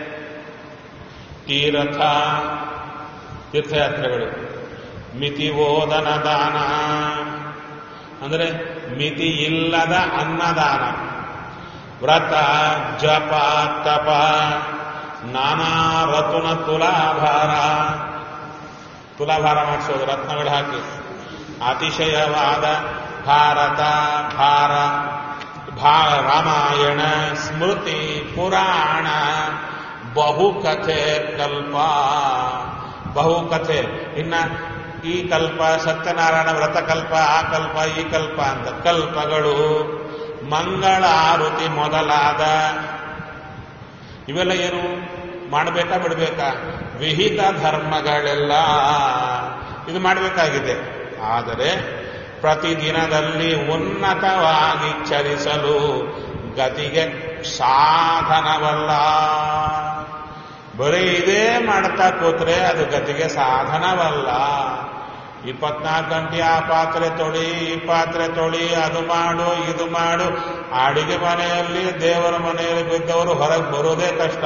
ತೀರಥ ತೀರ್ಥಯಾತ್ರೆಗಳು ಮಿತಿ ಓದನ ದಾನ ಅಂದರೆ ಮಿತಿ ಇಲ್ಲದ ಅನ್ನದಾನ ವ್ರತ ಜಪ ತಪ ನಾನಾ ರತುನ ತುಲಾಭಾರ ತುಲಾಭಾರ ಮಾಡಿಸೋದು ರತ್ನಗಳು ಹಾಕಿ ಅತಿಶಯವಾದ ಭಾರತ ಭಾರ ಭಾ ರಾಮಾಯಣ ಸ್ಮೃತಿ ಪುರಾಣ ಬಹುಕಥೆ ಕಲ್ಪ ಬಹುಕಥೆ ಇನ್ನ ಈ ಕಲ್ಪ ಸತ್ಯನಾರಾಯಣ ವ್ರತಕಲ್ಪ ಆ ಕಲ್ಪ ಈ ಕಲ್ಪ ಅಂತ ಕಲ್ಪಗಳು ಮಂಗಳ ಆರುತಿ ಮೊದಲಾದ ಇವೆಲ್ಲ ಏನು ಮಾಡಬೇಕಾ ಬಿಡಬೇಕಾ ವಿಹಿತ ಧರ್ಮಗಳೆಲ್ಲ ಇದು ಮಾಡಬೇಕಾಗಿದೆ ಆದರೆ ಪ್ರತಿದಿನದಲ್ಲಿ ಉನ್ನತವಾಗಿ ಚಲಿಸಲು ಗತಿಗೆ ಸಾಧನವಲ್ಲ ಬರೀ ಇದೇ ಮಾಡ್ತಾ ಕೂತ್ರೆ ಅದು ಗತಿಗೆ ಸಾಧನವಲ್ಲ ಇಪ್ಪತ್ನಾಲ್ಕು ಗಂಟೆ ಆ ಪಾತ್ರೆ ತೊಳಿ ಈ ಪಾತ್ರೆ ತೊಳಿ ಅದು ಮಾಡು ಇದು ಮಾಡು ಅಡಿಗೆ ಮನೆಯಲ್ಲಿ ದೇವರ ಮನೆಯಲ್ಲಿ ಬಿದ್ದವರು ಹೊರಗೆ ಬರೋದೇ ಕಷ್ಟ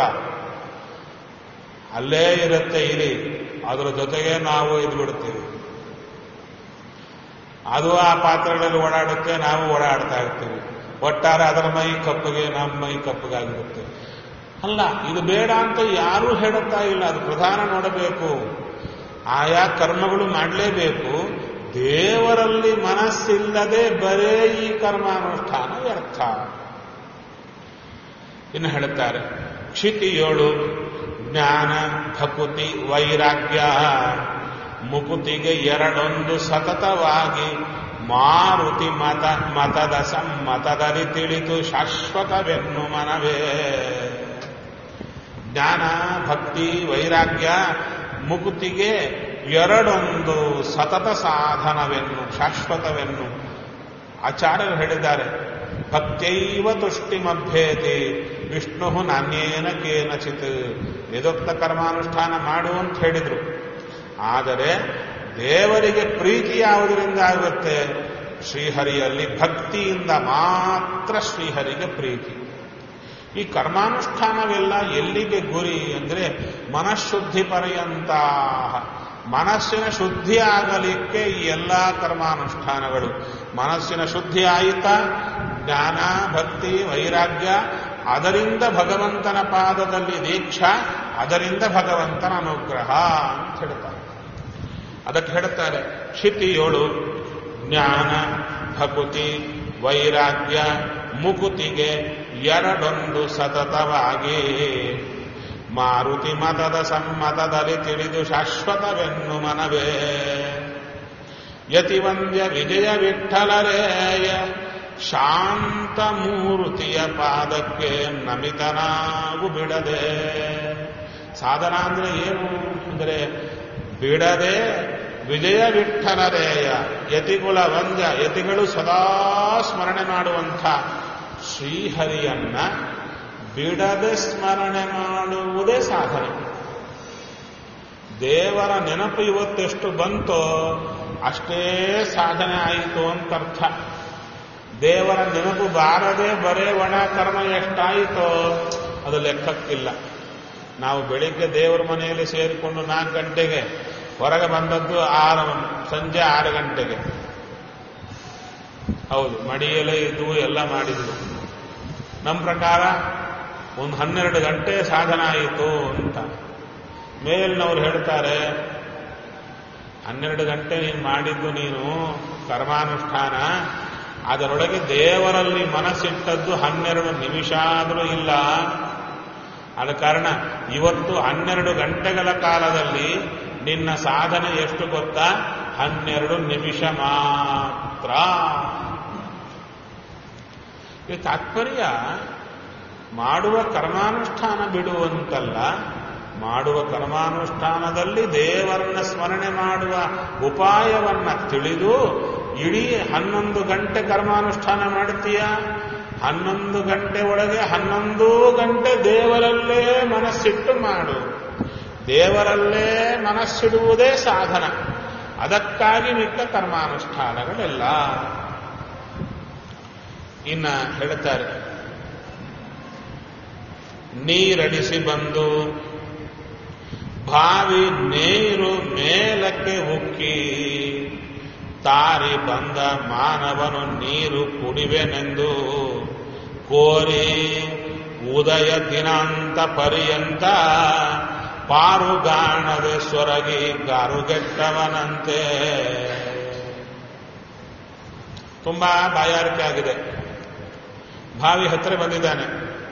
ಅಲ್ಲೇ ಇರುತ್ತೆ ಇರಿ ಅದರ ಜೊತೆಗೆ ನಾವು ಇದು ಬಿಡ್ತೀವಿ ಅದು ಆ ಪಾತ್ರೆಗಳಲ್ಲಿ ಓಡಾಡುತ್ತೆ ನಾವು ಓಡಾಡ್ತಾ ಇರ್ತೀವಿ ಒಟ್ಟಾರೆ ಅದರ ಮೈ ಕಪ್ಪಗೆ ನಮ್ಮ ಮೈ ಕಪ್ಪಗಾಗಿರುತ್ತೆ ಅಲ್ಲ ಇದು ಬೇಡ ಅಂತ ಯಾರೂ ಹೇಳುತ್ತಾ ಇಲ್ಲ ಅದು ಪ್ರಧಾನ ನೋಡಬೇಕು ಆಯಾ ಕರ್ಮಗಳು ಮಾಡಲೇಬೇಕು ದೇವರಲ್ಲಿ ಮನಸ್ಸಿಲ್ಲದೆ ಬರೇ ಈ ಕರ್ಮಾನುಷ್ಠಾನ ವ್ಯರ್ಥ ಇನ್ನು ಹೇಳುತ್ತಾರೆ ಕ್ಷಿತಿಯೋಳು ಜ್ಞಾನ ಭಕುತಿ ವೈರಾಗ್ಯ ಮುಕುತಿಗೆ ಎರಡೊಂದು ಸತತವಾಗಿ ಮಾರುತಿ ಮತ ಮತದ ಸಮ್ಮತದಲ್ಲಿ ತಿಳಿದು ಶಾಶ್ವತವೆನ್ನು ಮನವೇ ಜ್ಞಾನ ಭಕ್ತಿ ವೈರಾಗ್ಯ ಮುಕುತಿಗೆ ಎರಡೊಂದು ಸತತ ಸಾಧನವೆನ್ನು ಶಾಶ್ವತವೆನ್ನು ಆಚಾರ್ಯರು ಹೇಳಿದ್ದಾರೆ ಭಕ್ತೈವ ತುಷ್ಟಿಮಭ್ಯೇತಿ ವಿಷ್ಣು ನಾಣ್ಯೇನ ಕೇನಚಿತ್ ವೇದೋಕ್ತ ಕರ್ಮಾನುಷ್ಠಾನ ಮಾಡು ಅಂತ ಹೇಳಿದ್ರು ಆದರೆ ದೇವರಿಗೆ ಪ್ರೀತಿ ಯಾವುದರಿಂದ ಆಗುತ್ತೆ ಶ್ರೀಹರಿಯಲ್ಲಿ ಭಕ್ತಿಯಿಂದ ಮಾತ್ರ ಶ್ರೀಹರಿಗೆ ಪ್ರೀತಿ ಈ ಕರ್ಮಾನುಷ್ಠಾನವೆಲ್ಲ ಎಲ್ಲಿಗೆ ಗುರಿ ಅಂದ್ರೆ ಮನಃಶುದ್ಧಿ ಪರ್ಯಂತ ಮನಸ್ಸಿನ ಶುದ್ಧಿ ಆಗಲಿಕ್ಕೆ ಈ ಎಲ್ಲ ಕರ್ಮಾನುಷ್ಠಾನಗಳು ಮನಸ್ಸಿನ ಶುದ್ಧಿ ಆಯಿತಾ ಜ್ಞಾನ ಭಕ್ತಿ ವೈರಾಗ್ಯ ಅದರಿಂದ ಭಗವಂತನ ಪಾದದಲ್ಲಿ ದೀಕ್ಷಾ ಅದರಿಂದ ಭಗವಂತನ ಅನುಗ್ರಹ ಅಂತ ಹೇಳ್ತಾರೆ ಅದಕ್ಕೆ ಹೇಳ್ತಾರೆ ಕ್ಷಿತಿಯೋಳು ಜ್ಞಾನ ಭಕುತಿ ವೈರಾಗ್ಯ ಮುಕುತಿಗೆ ಎರಡೊಂದು ಸತತವಾಗಿ ಮಾರುತಿ ಮತದ ಸಮ್ಮತದಲ್ಲಿ ತಿಳಿದು ಶಾಶ್ವತವೆನ್ನು ಮನವೇ ಯತಿವಂದ್ಯ ವಿಜಯ ವಿಠಲರೇಯ ಶಾಂತ ಮೂರುತಿಯ ಪಾದಕ್ಕೆ ನಮಿತನಾಗು ಬಿಡದೆ ಸಾಧನ ಅಂದ್ರೆ ಏನು ಅಂದರೆ ಬಿಡದೆ ವಿಜಯ ವಿಠಲರೇಯ ಯತಿಗುಲ ವಂದ್ಯ ಯತಿಗಳು ಸದಾ ಸ್ಮರಣೆ ಮಾಡುವಂಥ ಶ್ರೀಹರಿಯನ್ನ ಬಿಡದೆ ಸ್ಮರಣೆ ಮಾಡುವುದೇ ಸಾಧನೆ ದೇವರ ನೆನಪು ಇವತ್ತೆಷ್ಟು ಬಂತೋ ಅಷ್ಟೇ ಸಾಧನೆ ಆಯಿತು ಅಂತ ಅರ್ಥ ದೇವರ ನೆನಪು ಬಾರದೆ ಬರೇ ಒಣ ಕರ್ಮ ಎಷ್ಟಾಯಿತೋ ಅದು ಲೆಕ್ಕಕ್ಕಿಲ್ಲ ನಾವು ಬೆಳಿಗ್ಗೆ ದೇವರ ಮನೆಯಲ್ಲಿ ಸೇರಿಕೊಂಡು ನಾಲ್ಕು ಗಂಟೆಗೆ ಹೊರಗೆ ಬಂದದ್ದು ಆರು ಸಂಜೆ ಆರು ಗಂಟೆಗೆ ಹೌದು ಮಡಿಯಲ್ಲೇ ಇದ್ದು ಎಲ್ಲ ಮಾಡಿದ್ರು ನಮ್ಮ ಪ್ರಕಾರ ಒಂದು ಹನ್ನೆರಡು ಗಂಟೆ ಸಾಧನ ಆಯಿತು ಅಂತ ಮೇಲಿನವ್ರು ಹೇಳ್ತಾರೆ ಹನ್ನೆರಡು ಗಂಟೆ ನೀನು ಮಾಡಿದ್ದು ನೀನು ಕರ್ಮಾನುಷ್ಠಾನ ಅದರೊಳಗೆ ದೇವರಲ್ಲಿ ಮನಸ್ಸಿಟ್ಟದ್ದು ಹನ್ನೆರಡು ನಿಮಿಷ ಆದರೂ ಇಲ್ಲ ಆದ ಕಾರಣ ಇವತ್ತು ಹನ್ನೆರಡು ಗಂಟೆಗಳ ಕಾಲದಲ್ಲಿ ನಿನ್ನ ಸಾಧನೆ ಎಷ್ಟು ಗೊತ್ತಾ ಹನ್ನೆರಡು ನಿಮಿಷ ಮಾತ್ರ ಈ ತಾತ್ಪರ್ಯ ಮಾಡುವ ಕರ್ಮಾನುಷ್ಠಾನ ಬಿಡುವಂತಲ್ಲ ಮಾಡುವ ಕರ್ಮಾನುಷ್ಠಾನದಲ್ಲಿ ದೇವರನ್ನ ಸ್ಮರಣೆ ಮಾಡುವ ಉಪಾಯವನ್ನ ತಿಳಿದು ಇಡೀ ಹನ್ನೊಂದು ಗಂಟೆ ಕರ್ಮಾನುಷ್ಠಾನ ಮಾಡುತ್ತೀಯ ಹನ್ನೊಂದು ಗಂಟೆ ಒಳಗೆ ಹನ್ನೊಂದು ಗಂಟೆ ದೇವರಲ್ಲೇ ಮನಸ್ಸಿಟ್ಟು ಮಾಡು ದೇವರಲ್ಲೇ ಮನಸ್ಸಿಡುವುದೇ ಸಾಧನ ಅದಕ್ಕಾಗಿ ಮಿಕ್ಕ ಕರ್ಮಾನುಷ್ಠಾನಗಳೆಲ್ಲ ಇನ್ನ ಹೇಳ್ತಾರೆ ನೀರಡಿಸಿ ಬಂದು ಬಾವಿ ನೀರು ಮೇಲಕ್ಕೆ ಉಕ್ಕಿ ತಾರಿ ಬಂದ ಮಾನವನು ನೀರು ಕುಡಿವೆನೆಂದು ಕೋರಿ ಉದಯ ದಿನಾಂತ ಪರ್ಯಂತ ಪಾರುಗಾಣದೆ ಸೊರಗಿ ಗಾರುಗೆಟ್ಟವನಂತೆ ತುಂಬಾ ಬಾಯಾರಿಕೆ ಆಗಿದೆ ಬಾವಿ ಹತ್ತಿರ ಬಂದಿದ್ದಾನೆ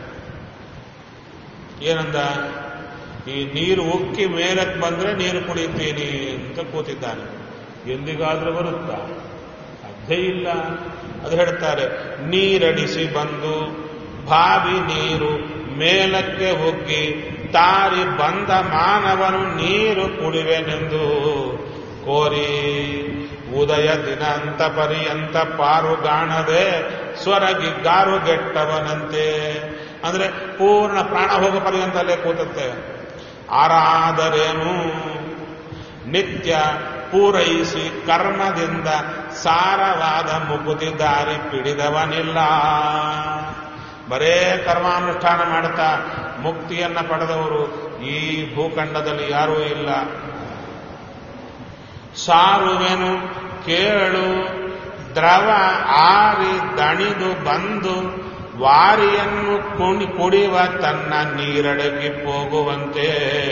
ಏನಂದ ಈ ನೀರು ಉಕ್ಕಿ ಮೇಲಕ್ಕೆ ಬಂದ್ರೆ ನೀರು ಕುಡಿತೀನಿ ಅಂತ ಕೂತಿದ್ದಾನೆ ಎಂದಿಗಾದ್ರೂ ಬರುತ್ತಾ ಸಾಧ್ಯ ಇಲ್ಲ ಅದು ಹೇಳ್ತಾರೆ ನೀರಡಿಸಿ ಬಂದು ಬಾವಿ ನೀರು ಮೇಲಕ್ಕೆ ಉಕ್ಕಿ ತಾರಿ ಬಂದ ಮಾನವನು ನೀರು ಕುಡಿವೆನೆಂದು ಕೋರಿ ಉದಯ ದಿನಾಂತ ಪರ್ಯಂತ ಪಾರುಗಾಣದೆ ಸ್ವರಗಿ ಗಾರುಗೆಟ್ಟವನಂತೆ ಅಂದ್ರೆ ಪೂರ್ಣ ಪ್ರಾಣ ಹೋಗೋ ಪರ್ಯಂತಲ್ಲೇ ಕೂತುತ್ತೆ ಆರಾದರೇನು ನಿತ್ಯ ಪೂರೈಸಿ ಕರ್ಮದಿಂದ ಸಾರವಾದ ಮುಕುತಿ ದಾರಿ ಪಿಡಿದವನಿಲ್ಲ ಬರೇ ಕರ್ಮಾನುಷ್ಠಾನ ಮಾಡ್ತಾ ಮುಕ್ತಿಯನ್ನ ಪಡೆದವರು ಈ ಭೂಖಂಡದಲ್ಲಿ ಯಾರೂ ಇಲ್ಲ ಸಾರುವೆನು ಕೇಳು ದ್ರವ ಆರಿ ದಣಿದು ಬಂದು ವಾರಿಯನ್ನು ಕುಣಿ ಕುಡಿವ ತನ್ನ ನೀರಡಗಿ ಹೋಗುವಂತೆ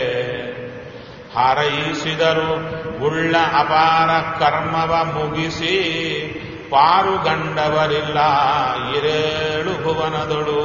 ಹಾರೈಸಿದರು ಉಳ್ಳ ಅಪಾರ ಕರ್ಮವ ಮುಗಿಸಿ ಪಾರುಗಂಡವರಿಲ್ಲ ಇರೇಳು ಭುವನದೊಳು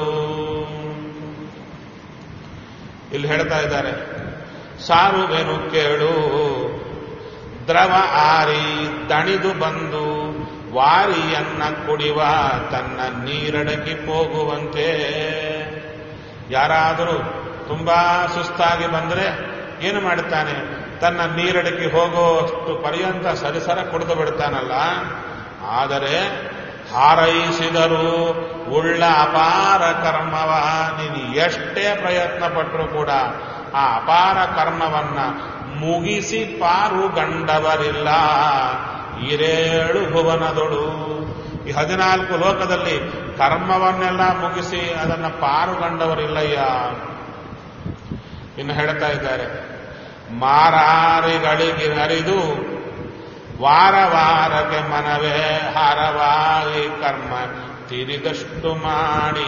ಇಲ್ಲಿ ಹೇಳ್ತಾ ಇದ್ದಾರೆ ಸಾರುವೆನು ಕೇಳು ದ್ರವ ಆರಿ ದಣಿದು ಬಂದು ವಾರಿಯನ್ನ ಕುಡಿವ ತನ್ನ ನೀರಡಗಿ ಹೋಗುವಂತೆ ಯಾರಾದರೂ ತುಂಬಾ ಸುಸ್ತಾಗಿ ಬಂದರೆ ಏನು ಮಾಡುತ್ತಾನೆ ತನ್ನ ನೀರಡಗಿ ಹೋಗುವಷ್ಟು ಪರ್ಯಂತ ಸರಿಸರ ಕುಡಿದು ಬಿಡ್ತಾನಲ್ಲ ಆದರೆ ಹಾರೈಸಿದರೂ ಉಳ್ಳ ಅಪಾರ ಕರ್ಮವ ನೀನು ಎಷ್ಟೇ ಪ್ರಯತ್ನ ಪಟ್ಟರೂ ಕೂಡ ಆ ಅಪಾರ ಕರ್ಮವನ್ನ ಮುಗಿಸಿ ಪಾರು ಗಂಡವರಿಲ್ಲ ಇರೇಳು ಭುವನದೊಳು ಈ ಹದಿನಾಲ್ಕು ಲೋಕದಲ್ಲಿ ಕರ್ಮವನ್ನೆಲ್ಲ ಮುಗಿಸಿ ಅದನ್ನ ಪಾರುಗಂಡವರಿಲ್ಲಯ್ಯ ಇನ್ನು ಹೇಳ್ತಾ ಇದ್ದಾರೆ ಮಾರಾರಿಗಳಿಗೆ ಅರಿದು ವಾರ ವಾರಕ್ಕೆ ಮನವೇ ಹಾರವಾಗಿ ಕರ್ಮ ತಿರಿದಷ್ಟು ಮಾಡಿ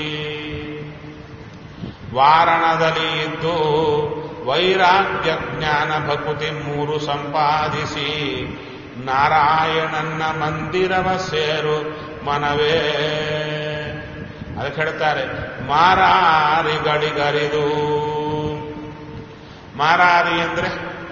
ವಾರಣದಲ್ಲಿ ಇದ್ದು ವೈರಾಗ್ಯ ಜ್ಞಾನ ಭಕುತಿ ಮೂರು ಸಂಪಾದಿಸಿ ನಾರಾಯಣನ ಮಂದಿರವ ಸೇರು ಮನವೇ ಅದಕ್ಕೆ ಹೇಳ್ತಾರೆ ಮಾರಾರಿಗಳಿಗರಿದು ಮಾರಾರಿ ಅಂದ್ರೆ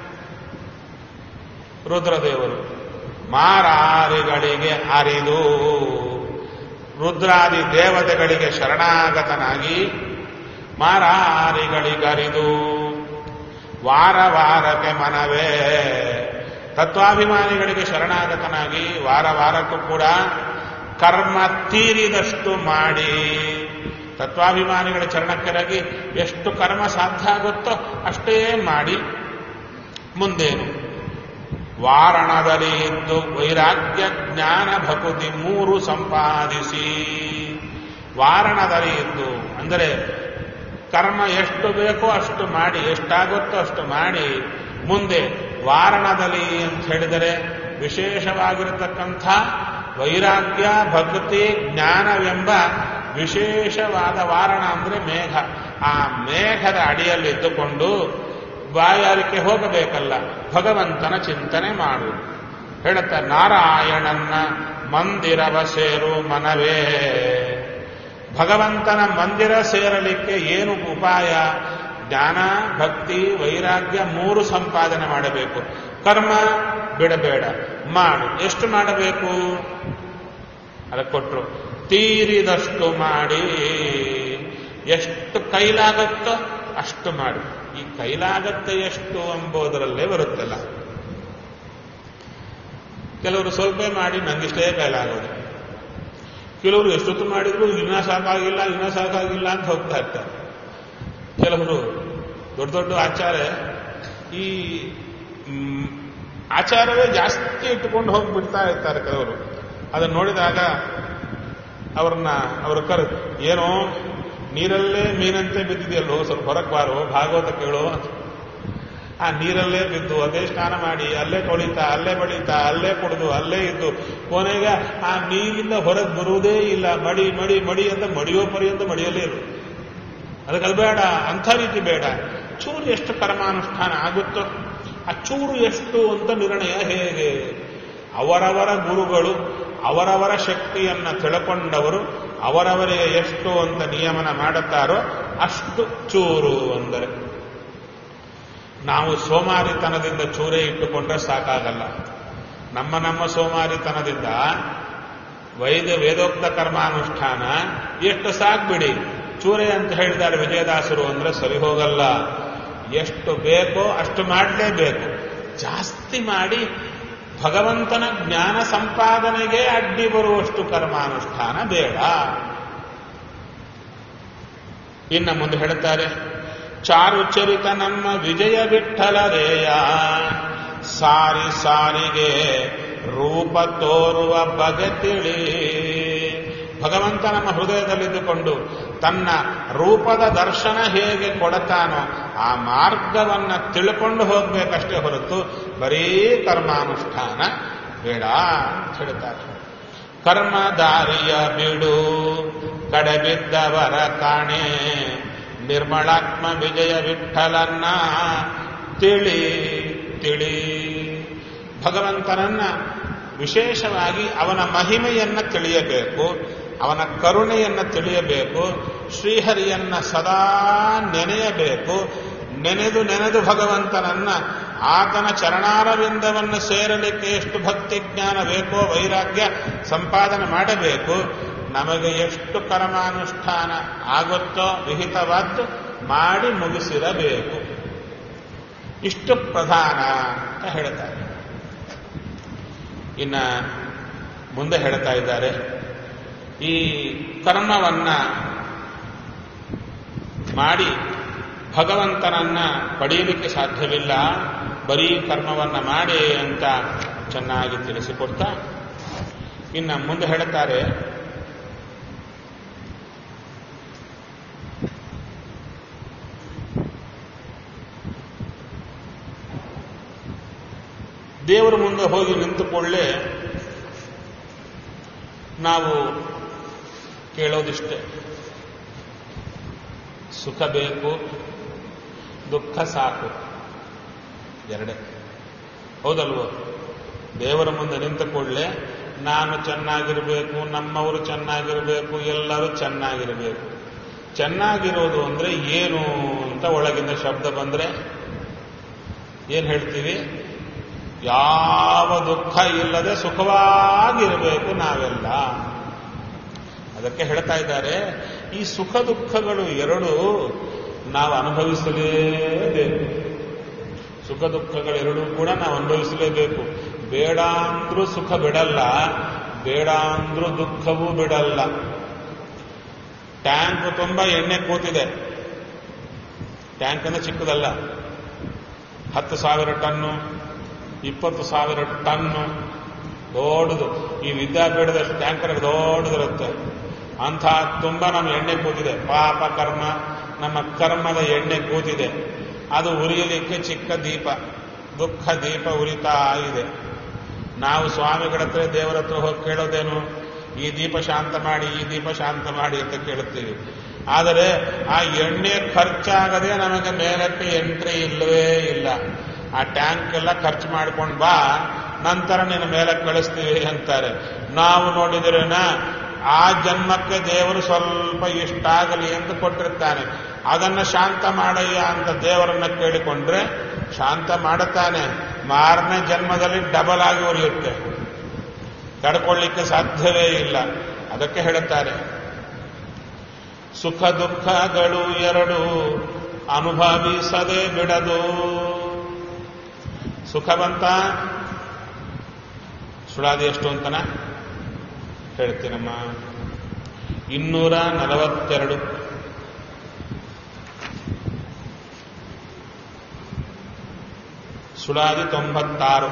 ರುದ್ರದೇವರು ಮಾರಾರಿಗಳಿಗೆ ಅರಿದು ರುದ್ರಾದಿ ದೇವತೆಗಳಿಗೆ ಶರಣಾಗತನಾಗಿ ಮಾರಾರಿಗಳಿಗರಿದು ವಾರ ವಾರಕ್ಕೆ ಮನವೇ ತತ್ವಾಭಿಮಾನಿಗಳಿಗೆ ಶರಣಾಗತನಾಗಿ ವಾರ ವಾರಕ್ಕೂ ಕೂಡ ಕರ್ಮ ತೀರಿದಷ್ಟು ಮಾಡಿ ತತ್ವಾಭಿಮಾನಿಗಳ ಚರಣಕ್ಕೆರಗಿ ಎಷ್ಟು ಕರ್ಮ ಸಾಧ್ಯ ಆಗುತ್ತೋ ಅಷ್ಟೇ ಮಾಡಿ ಮುಂದೇನು ವಾರಣದಲ್ಲಿ ಇದ್ದು ವೈರಾಗ್ಯ ಜ್ಞಾನ ಭಕುತಿ ಮೂರು ಸಂಪಾದಿಸಿ ವಾರಣದಲ್ಲಿ ಇದ್ದು ಅಂದರೆ ಕರ್ಮ ಎಷ್ಟು ಬೇಕೋ ಅಷ್ಟು ಮಾಡಿ ಎಷ್ಟಾಗುತ್ತೋ ಅಷ್ಟು ಮಾಡಿ ಮುಂದೆ ವಾರಣದಲ್ಲಿ ಅಂತ ಹೇಳಿದರೆ ವಿಶೇಷವಾಗಿರತಕ್ಕಂಥ ವೈರಾಗ್ಯ ಭಕ್ತಿ ಜ್ಞಾನವೆಂಬ ವಿಶೇಷವಾದ ವಾರಣ ಅಂದರೆ ಮೇಘ ಆ ಮೇಘದ ಅಡಿಯಲ್ಲಿ ಇದ್ದುಕೊಂಡು ಬಾಯಾರಿಕೆ ಹೋಗಬೇಕಲ್ಲ ಭಗವಂತನ ಚಿಂತನೆ ಮಾಡು ಹೇಳುತ್ತ ನಾರಾಯಣನ್ನ ಮಂದಿರವ ಸೇರು ಮನವೇ ಭಗವಂತನ ಮಂದಿರ ಸೇರಲಿಕ್ಕೆ ಏನು ಉಪಾಯ ಜ್ಞಾನ ಭಕ್ತಿ ವೈರಾಗ್ಯ ಮೂರು ಸಂಪಾದನೆ ಮಾಡಬೇಕು ಕರ್ಮ ಬಿಡಬೇಡ ಮಾಡು ಎಷ್ಟು ಮಾಡಬೇಕು ಅದಕ್ಕೆ ಕೊಟ್ಟರು ತೀರಿದಷ್ಟು ಮಾಡಿ ಎಷ್ಟು ಕೈಲಾಗತ್ತೋ ಅಷ್ಟು ಮಾಡಿ ಈ ಕೈಲಾಗತ್ತೆ ಎಷ್ಟು ಎಂಬುದರಲ್ಲೇ ಬರುತ್ತಲ್ಲ ಕೆಲವರು ಸ್ವಲ್ಪ ಮಾಡಿ ನಂಗಿಷ್ಟೇ ಕೈಲಾಗೋದು ಕೆಲವರು ಎಷ್ಟೊತ್ತು ಮಾಡಿದ್ರು ಇನ್ನ ಸಾಕಾಗಿಲ್ಲ ಇನ್ನ ಸಾಕಾಗಿಲ್ಲ ಅಂತ ಹೋಗ್ತಾ ಇರ್ತಾರೆ ಕೆಲವರು ದೊಡ್ಡ ದೊಡ್ಡ ಆಚಾರ ಈ ಮ್, ಆಚಾರವೇ ಜಾಸ್ತಿ ಇಟ್ಟುಕೊಂಡು ಹೋಗಿ ಬಿಡ್ತಾ ಇರ್ತಾರೆ ಕೆಲವರು ಅದನ್ನು ನೋಡಿದಾಗ ಅವ್ರನ್ನ ಅವ್ರ ಕರ್ ಏನೋ ನೀರಲ್ಲೇ ಮೀನಂತೆ ಬಿದ್ದಿದೆಯಲ್ಲೋ ಸ್ವಲ್ಪ ಹೊರಗೆ ಬಾರೋ ಭಾಗವತ ಕೇಳೋ ಆ ನೀರಲ್ಲೇ ಬಿದ್ದು ಅದೇ ಸ್ನಾನ ಮಾಡಿ ಅಲ್ಲೇ ತೊಳಿತಾ ಅಲ್ಲೇ ಬಡಿತಾ ಅಲ್ಲೇ ಕುಡಿದು ಅಲ್ಲೇ ಇದ್ದು ಕೊನೆಗೆ ಆ ನೀರಿಂದ ಹೊರಗೆ ಬರುವುದೇ ಇಲ್ಲ ಮಡಿ ಮಡಿ ಮಡಿ ಅಂತ ಮಡಿಯೋ ಪರ್ಯಂತ ಮಡಿಯಲ್ಲೇ ಇರು ಅದಕ್ಕೆ ಅದು ಬೇಡ ಅಂಥ ರೀತಿ ಬೇಡ ಚೂರು ಎಷ್ಟು ಕರ್ಮಾನುಷ್ಠಾನ ಆಗುತ್ತೋ ಆ ಚೂರು ಎಷ್ಟು ಅಂತ ನಿರ್ಣಯ ಹೇಗೆ ಅವರವರ ಗುರುಗಳು ಅವರವರ ಶಕ್ತಿಯನ್ನ ತಿಳ್ಕೊಂಡವರು ಅವರವರಿಗೆ ಎಷ್ಟು ಅಂತ ನಿಯಮನ ಮಾಡುತ್ತಾರೋ ಅಷ್ಟು ಚೂರು ಅಂದರೆ ನಾವು ಸೋಮಾರಿತನದಿಂದ ಚೂರೇ ಇಟ್ಟುಕೊಂಡ್ರೆ ಸಾಕಾಗಲ್ಲ ನಮ್ಮ ನಮ್ಮ ಸೋಮಾರಿತನದಿಂದ ವೈದ್ಯ ವೇದೋಕ್ತ ಕರ್ಮಾನುಷ್ಠಾನ ಎಷ್ಟು ಸಾಕ್ಬಿಡಿ ಚೂರೆ ಅಂತ ಹೇಳಿದ್ದಾರೆ ವಿಜಯದಾಸರು ಅಂದ್ರೆ ಸರಿ ಹೋಗಲ್ಲ ಎಷ್ಟು ಬೇಕೋ ಅಷ್ಟು ಮಾಡಲೇಬೇಕು ಜಾಸ್ತಿ ಮಾಡಿ ಭಗವಂತನ ಜ್ಞಾನ ಸಂಪಾದನೆಗೆ ಅಡ್ಡಿ ಬರುವಷ್ಟು ಕರ್ಮಾನುಷ್ಠಾನ ಬೇಡ ಇನ್ನು ಮುಂದೆ ಹೇಳ್ತಾರೆ ಚಾರು ಚರಿತ ನಮ್ಮ ವಿಜಯ ವಿಠಲರೇಯ ಸಾರಿ ಸಾರಿಗೆ ರೂಪ ತೋರುವ ಬಗೆ ತಿಳಿ ಭಗವಂತ ನಮ್ಮ ಹೃದಯದಲ್ಲಿದ್ದುಕೊಂಡು ತನ್ನ ರೂಪದ ದರ್ಶನ ಹೇಗೆ ಕೊಡತಾನೋ ಆ ಮಾರ್ಗವನ್ನ ತಿಳ್ಕೊಂಡು ಹೋಗ್ಬೇಕಷ್ಟೇ ಹೊರತು ಬರೀ ಕರ್ಮಾನುಷ್ಠಾನ ಬೇಡ ಅಂತ ಹೇಳ್ತಾರೆ ಕರ್ಮ ದಾರಿಯ ಬಿಡು ಕಡೆಬಿದ್ದವರ ಕಾಣೆ ನಿರ್ಮಳಾತ್ಮ ವಿಜಯ ವಿಠಲನ್ನ ತಿಳಿ ತಿಳಿ ಭಗವಂತನನ್ನ ವಿಶೇಷವಾಗಿ ಅವನ ಮಹಿಮೆಯನ್ನ ತಿಳಿಯಬೇಕು ಅವನ ಕರುಣೆಯನ್ನ ತಿಳಿಯಬೇಕು ಶ್ರೀಹರಿಯನ್ನ ಸದಾ ನೆನೆಯಬೇಕು ನೆನೆದು ನೆನೆದು ಭಗವಂತನನ್ನ ಆತನ ಚರಣಾರವಿಂದವನ್ನು ಸೇರಲಿಕ್ಕೆ ಎಷ್ಟು ಭಕ್ತಿ ಜ್ಞಾನ ಬೇಕೋ ವೈರಾಗ್ಯ ಸಂಪಾದನೆ ಮಾಡಬೇಕು ನಮಗೆ ಎಷ್ಟು ಕರ್ಮಾನುಷ್ಠಾನ ಆಗುತ್ತೋ ವಿಹಿತವಾದ್ದು ಮಾಡಿ ಮುಗಿಸಿರಬೇಕು ಇಷ್ಟು ಪ್ರಧಾನ ಅಂತ ಹೇಳ್ತಾರೆ ಇನ್ನ ಮುಂದೆ ಹೇಳ್ತಾ ಇದ್ದಾರೆ ಈ ಕರ್ಮವನ್ನ ಮಾಡಿ ಭಗವಂತನನ್ನ ಪಡೆಯಲಿಕ್ಕೆ ಸಾಧ್ಯವಿಲ್ಲ ಬರೀ ಕರ್ಮವನ್ನ ಮಾಡಿ ಅಂತ ಚೆನ್ನಾಗಿ ತಿಳಿಸಿಕೊಡ್ತಾ ಇನ್ನ ಮುಂದೆ ಹೇಳ್ತಾರೆ ದೇವರ ಮುಂದೆ ಹೋಗಿ ನಿಂತುಕೊಳ್ಳೆ ನಾವು ಕೇಳೋದಿಷ್ಟೇ ಸುಖ ಬೇಕು ದುಃಖ ಸಾಕು ಎರಡೇ ಹೌದಲ್ವೋ ದೇವರ ಮುಂದೆ ನಿಂತುಕೊಳ್ಳೆ ನಾನು ಚೆನ್ನಾಗಿರಬೇಕು ನಮ್ಮವರು ಚೆನ್ನಾಗಿರಬೇಕು ಎಲ್ಲರೂ ಚೆನ್ನಾಗಿರಬೇಕು ಚೆನ್ನಾಗಿರೋದು ಅಂದ್ರೆ ಏನು ಅಂತ ಒಳಗಿಂದ ಶಬ್ದ ಬಂದ್ರೆ ಏನ್ ಹೇಳ್ತೀವಿ ಯಾವ ದುಃಖ ಇಲ್ಲದೆ ಸುಖವಾಗಿರಬೇಕು ನಾವೆಲ್ಲ ಅದಕ್ಕೆ ಹೇಳ್ತಾ ಇದ್ದಾರೆ ಈ ಸುಖ ದುಃಖಗಳು ಎರಡು ನಾವು ಅನುಭವಿಸಲೇಬೇಕು ಸುಖ ದುಃಖಗಳೆರಡೂ ಕೂಡ ನಾವು ಅನುಭವಿಸಲೇಬೇಕು ಬೇಡ ಅಂದ್ರೂ ಸುಖ ಬಿಡಲ್ಲ ಬೇಡ ಅಂದ್ರೂ ದುಃಖವೂ ಬಿಡಲ್ಲ ಟ್ಯಾಂಕ್ ತುಂಬ ಎಣ್ಣೆ ಕೂತಿದೆ ಟ್ಯಾಂಕ್ ಅಂದ್ರೆ ಚಿಕ್ಕದಲ್ಲ ಹತ್ತು ಸಾವಿರ ಟನ್ನು ಇಪ್ಪತ್ತು ಸಾವಿರ ಟನ್ನು ದೊಡ್ಡದು ಈ ವಿದ್ಯಾಪೀಠದ ಟ್ಯಾಂಕರ್ ದೊಡ್ಡದಿರುತ್ತೆ ಅಂಥ ತುಂಬ ನಮ್ಮ ಎಣ್ಣೆ ಕೂತಿದೆ ಪಾಪ ಕರ್ಮ ನಮ್ಮ ಕರ್ಮದ ಎಣ್ಣೆ ಕೂತಿದೆ ಅದು ಉರಿಯಲಿಕ್ಕೆ ಚಿಕ್ಕ ದೀಪ ದುಃಖ ದೀಪ ಉರಿತಾ ಇದೆ ನಾವು ಸ್ವಾಮಿಗಳ ಹತ್ರ ದೇವರ ಹತ್ರ ಹೋಗಿ ಕೇಳೋದೇನು ಈ ದೀಪ ಶಾಂತ ಮಾಡಿ ಈ ದೀಪ ಶಾಂತ ಮಾಡಿ ಅಂತ ಕೇಳುತ್ತೀವಿ ಆದರೆ ಆ ಎಣ್ಣೆ ಖರ್ಚಾಗದೆ ನಮಗೆ ಮೇಲಕ್ಕೆ ಎಂಟ್ರಿ ಇಲ್ಲವೇ ಇಲ್ಲ ಆ ಟ್ಯಾಂಕ್ ಎಲ್ಲ ಖರ್ಚು ಮಾಡ್ಕೊಂಡು ಬಾ ನಂತರ ನಿನ್ನ ಮೇಲೆ ಕಳಿಸ್ತೀವಿ ಅಂತಾರೆ ನಾವು ನೋಡಿದ್ರೇನ ಆ ಜನ್ಮಕ್ಕೆ ದೇವರು ಸ್ವಲ್ಪ ಇಷ್ಟ ಆಗಲಿ ಅಂತ ಕೊಟ್ಟಿರ್ತಾನೆ ಅದನ್ನ ಶಾಂತ ಮಾಡಯ್ಯ ಅಂತ ದೇವರನ್ನ ಕೇಳಿಕೊಂಡ್ರೆ ಶಾಂತ ಮಾಡುತ್ತಾನೆ ಮಾರನೇ ಜನ್ಮದಲ್ಲಿ ಡಬಲ್ ಆಗಿ ಉರಿಯುತ್ತೆ ತಡ್ಕೊಳ್ಳಿಕ್ಕೆ ಸಾಧ್ಯವೇ ಇಲ್ಲ ಅದಕ್ಕೆ ಹೇಳುತ್ತಾರೆ ಸುಖ ದುಃಖಗಳು ಎರಡು ಅನುಭವಿಸದೆ ಬಿಡದು ಸುಖ ಬಂತ ಸುಳಾದಿ ಎಷ್ಟು ಅಂತನ ಹೇಳ್ತೀನಮ್ಮ ಇನ್ನೂರ ನಲವತ್ತೆರಡು ಸುಳಾದಿ ತೊಂಬತ್ತಾರು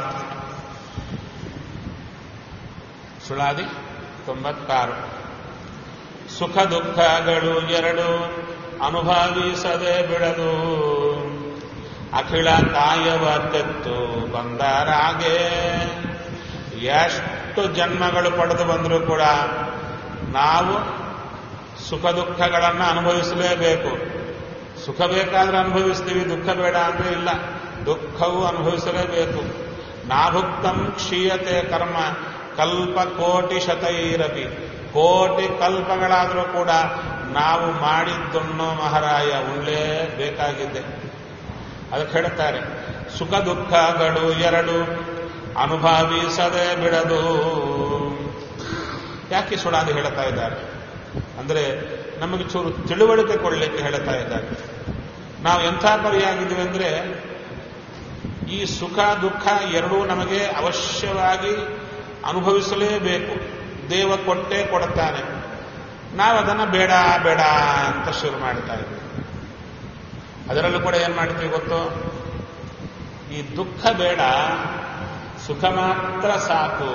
ಸುಳಾದಿ ತೊಂಬತ್ತಾರು ಸುಖ ದುಃಖಗಳು ಎರಡು ಅನುಭವಿಸದೆ ಬಿಡದು ಅಖಿಳ ಕಾಯವ ತೆತ್ತು ಬಂದರಾಗೆ ಎಷ್ಟು ಜನ್ಮಗಳು ಪಡೆದು ಬಂದರೂ ಕೂಡ ನಾವು ಸುಖ ದುಃಖಗಳನ್ನು ಅನುಭವಿಸಲೇಬೇಕು ಸುಖ ಬೇಕಾದ್ರೆ ಅನುಭವಿಸ್ತೀವಿ ದುಃಖ ಬೇಡ ಅಂದ್ರೆ ಇಲ್ಲ ದುಃಖವು ಅನುಭವಿಸಲೇಬೇಕು ನಾಭುಕ್ತಂ ಕ್ಷೀಯತೆ ಕರ್ಮ ಕಲ್ಪ ಕೋಟಿ ಶತೈರಪಿ ಕೋಟಿ ಕಲ್ಪಗಳಾದರೂ ಕೂಡ ನಾವು ಮಾಡಿದ್ದುಣ್ಣೋ ಮಹಾರಾಯ ಉಳ್ಳೇ ಬೇಕಾಗಿದ್ದೆ ಅದಕ್ಕೆ ಹೇಳ್ತಾರೆ ಸುಖ ದುಃಖಗಳು ಎರಡು ಅನುಭವಿಸದೆ ಬಿಡದು ಯಾಕೆ ಸುಳಾದಿ ಹೇಳ್ತಾ ಇದ್ದಾರೆ ಅಂದ್ರೆ ನಮಗೆ ಚೂರು ತಿಳುವಳಿಕೆ ಕೊಡಲಿಕ್ಕೆ ಹೇಳ್ತಾ ಇದ್ದಾರೆ ನಾವು ಎಂಥ ಪರಿಯಾಗಿದ್ದೀವಿ ಅಂದ್ರೆ ಈ ಸುಖ ದುಃಖ ಎರಡೂ ನಮಗೆ ಅವಶ್ಯವಾಗಿ ಅನುಭವಿಸಲೇಬೇಕು ದೇವ ಕೊಟ್ಟೇ ಕೊಡುತ್ತಾನೆ ನಾವು ಅದನ್ನು ಬೇಡ ಬೇಡ ಅಂತ ಶುರು ಮಾಡ್ತಾ ಇದ್ದೀವಿ ಅದರಲ್ಲೂ ಕೂಡ ಏನ್ ಮಾಡ್ತೀವಿ ಗೊತ್ತು ಈ ದುಃಖ ಬೇಡ ಸುಖ ಮಾತ್ರ ಸಾಕು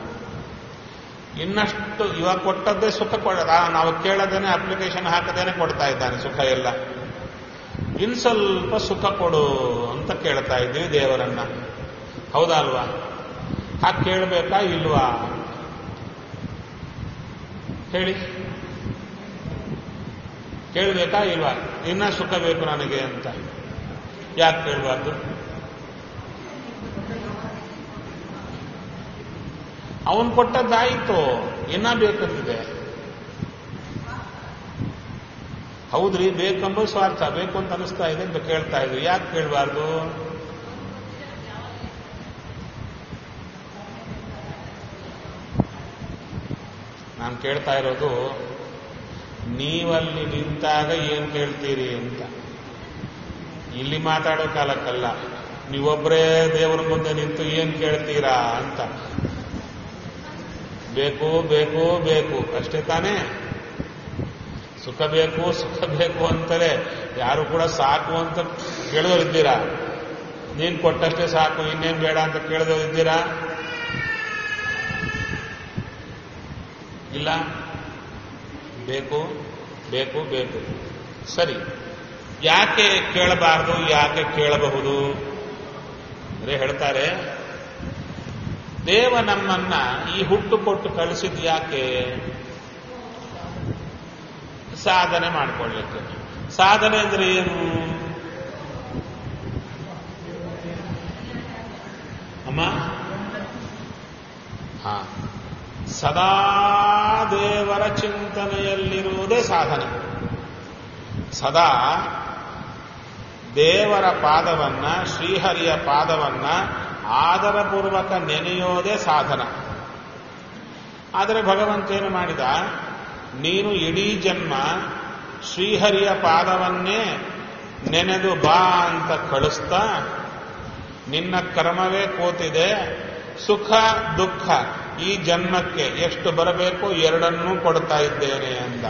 ಇನ್ನಷ್ಟು ಇವಾಗ ಕೊಟ್ಟದ್ದೇ ಸುಖ ಕೊಡದ ನಾವು ಕೇಳದೇನೆ ಅಪ್ಲಿಕೇಶನ್ ಹಾಕದೇನೆ ಕೊಡ್ತಾ ಇದ್ದಾನೆ ಸುಖ ಎಲ್ಲ ಇನ್ ಸ್ವಲ್ಪ ಸುಖ ಕೊಡು ಅಂತ ಕೇಳ್ತಾ ಇದ್ದೀವಿ ದೇವರನ್ನ ಹೌದಾ ಅಲ್ವಾ ಹಾಗೆ ಕೇಳಬೇಕಾ ಇಲ್ವಾ ಹೇಳಿ ಕೇಳಬೇಕಾ ಇಲ್ವಾ ಇನ್ನ ಸುಖ ಬೇಕು ನನಗೆ ಅಂತ ಯಾಕೆ ಕೇಳಬಾರ್ದು ಅವನು ಕೊಟ್ಟದ್ದಾಯಿತು ಇನ್ನ ಬೇಕಂತಿದೆ ಹೌದ್ರಿ ಬೇಕಂಬುದು ಸ್ವಾರ್ಥ ಬೇಕು ಅಂತ ಅನಿಸ್ತಾ ಇದೆ ಅಂತ ಕೇಳ್ತಾ ಇದ್ವಿ ಯಾಕೆ ಕೇಳಬಾರ್ದು ನಾನು ಕೇಳ್ತಾ ಇರೋದು ನೀವಲ್ಲಿ ನಿಂತಾಗ ಏನ್ ಕೇಳ್ತೀರಿ ಅಂತ ಇಲ್ಲಿ ಮಾತಾಡೋ ಕಾಲಕ್ಕಲ್ಲ ನೀವೊಬ್ಬರೇ ದೇವರ ಮುಂದೆ ನಿಂತು ಏನ್ ಕೇಳ್ತೀರಾ ಅಂತ ಬೇಕು ಬೇಕು ಬೇಕು ಅಷ್ಟೇ ತಾನೇ ಸುಖ ಬೇಕು ಸುಖ ಬೇಕು ಅಂತಲೇ ಯಾರು ಕೂಡ ಸಾಕು ಅಂತ ಕೇಳೋರಿದ್ದೀರಾ ನೀನ್ ಕೊಟ್ಟಷ್ಟೇ ಸಾಕು ಇನ್ನೇನ್ ಬೇಡ ಅಂತ ಕೇಳಿದವರಿದ್ದೀರಾ ಇಲ್ಲ ಬೇಕು ಬೇಕು ಬೇಕು ಸರಿ ಯಾಕೆ ಕೇಳಬಾರದು ಯಾಕೆ ಕೇಳಬಹುದು ಅಂದ್ರೆ ಹೇಳ್ತಾರೆ ದೇವ ನಮ್ಮನ್ನ ಈ ಹುಟ್ಟು ಕೊಟ್ಟು ಕಳಿಸಿದ್ ಯಾಕೆ ಸಾಧನೆ ಮಾಡ್ಕೊಳ್ಳಿಕ್ಕೆ ಸಾಧನೆ ಅಂದ್ರೆ ಏನು ಅಮ್ಮ ಹಾ ಸದಾ ದೇವರ ಚಿಂತನೆಯಲ್ಲಿರುವುದೇ ಸಾಧನೆ ಸದಾ ದೇವರ ಪಾದವನ್ನ ಶ್ರೀಹರಿಯ ಪಾದವನ್ನ ಆದರಪೂರ್ವಕ ನೆನೆಯೋದೇ ಸಾಧನ ಆದರೆ ಭಗವಂತ ಏನು ಮಾಡಿದ ನೀನು ಇಡೀ ಜನ್ಮ ಶ್ರೀಹರಿಯ ಪಾದವನ್ನೇ ನೆನೆದು ಬಾ ಅಂತ ಕಳಿಸ್ತಾ ನಿನ್ನ ಕರ್ಮವೇ ಕೂತಿದೆ ಸುಖ ದುಃಖ ಈ ಜನ್ಮಕ್ಕೆ ಎಷ್ಟು ಬರಬೇಕು ಎರಡನ್ನೂ ಕೊಡ್ತಾ ಇದ್ದೇನೆ ಅಂತ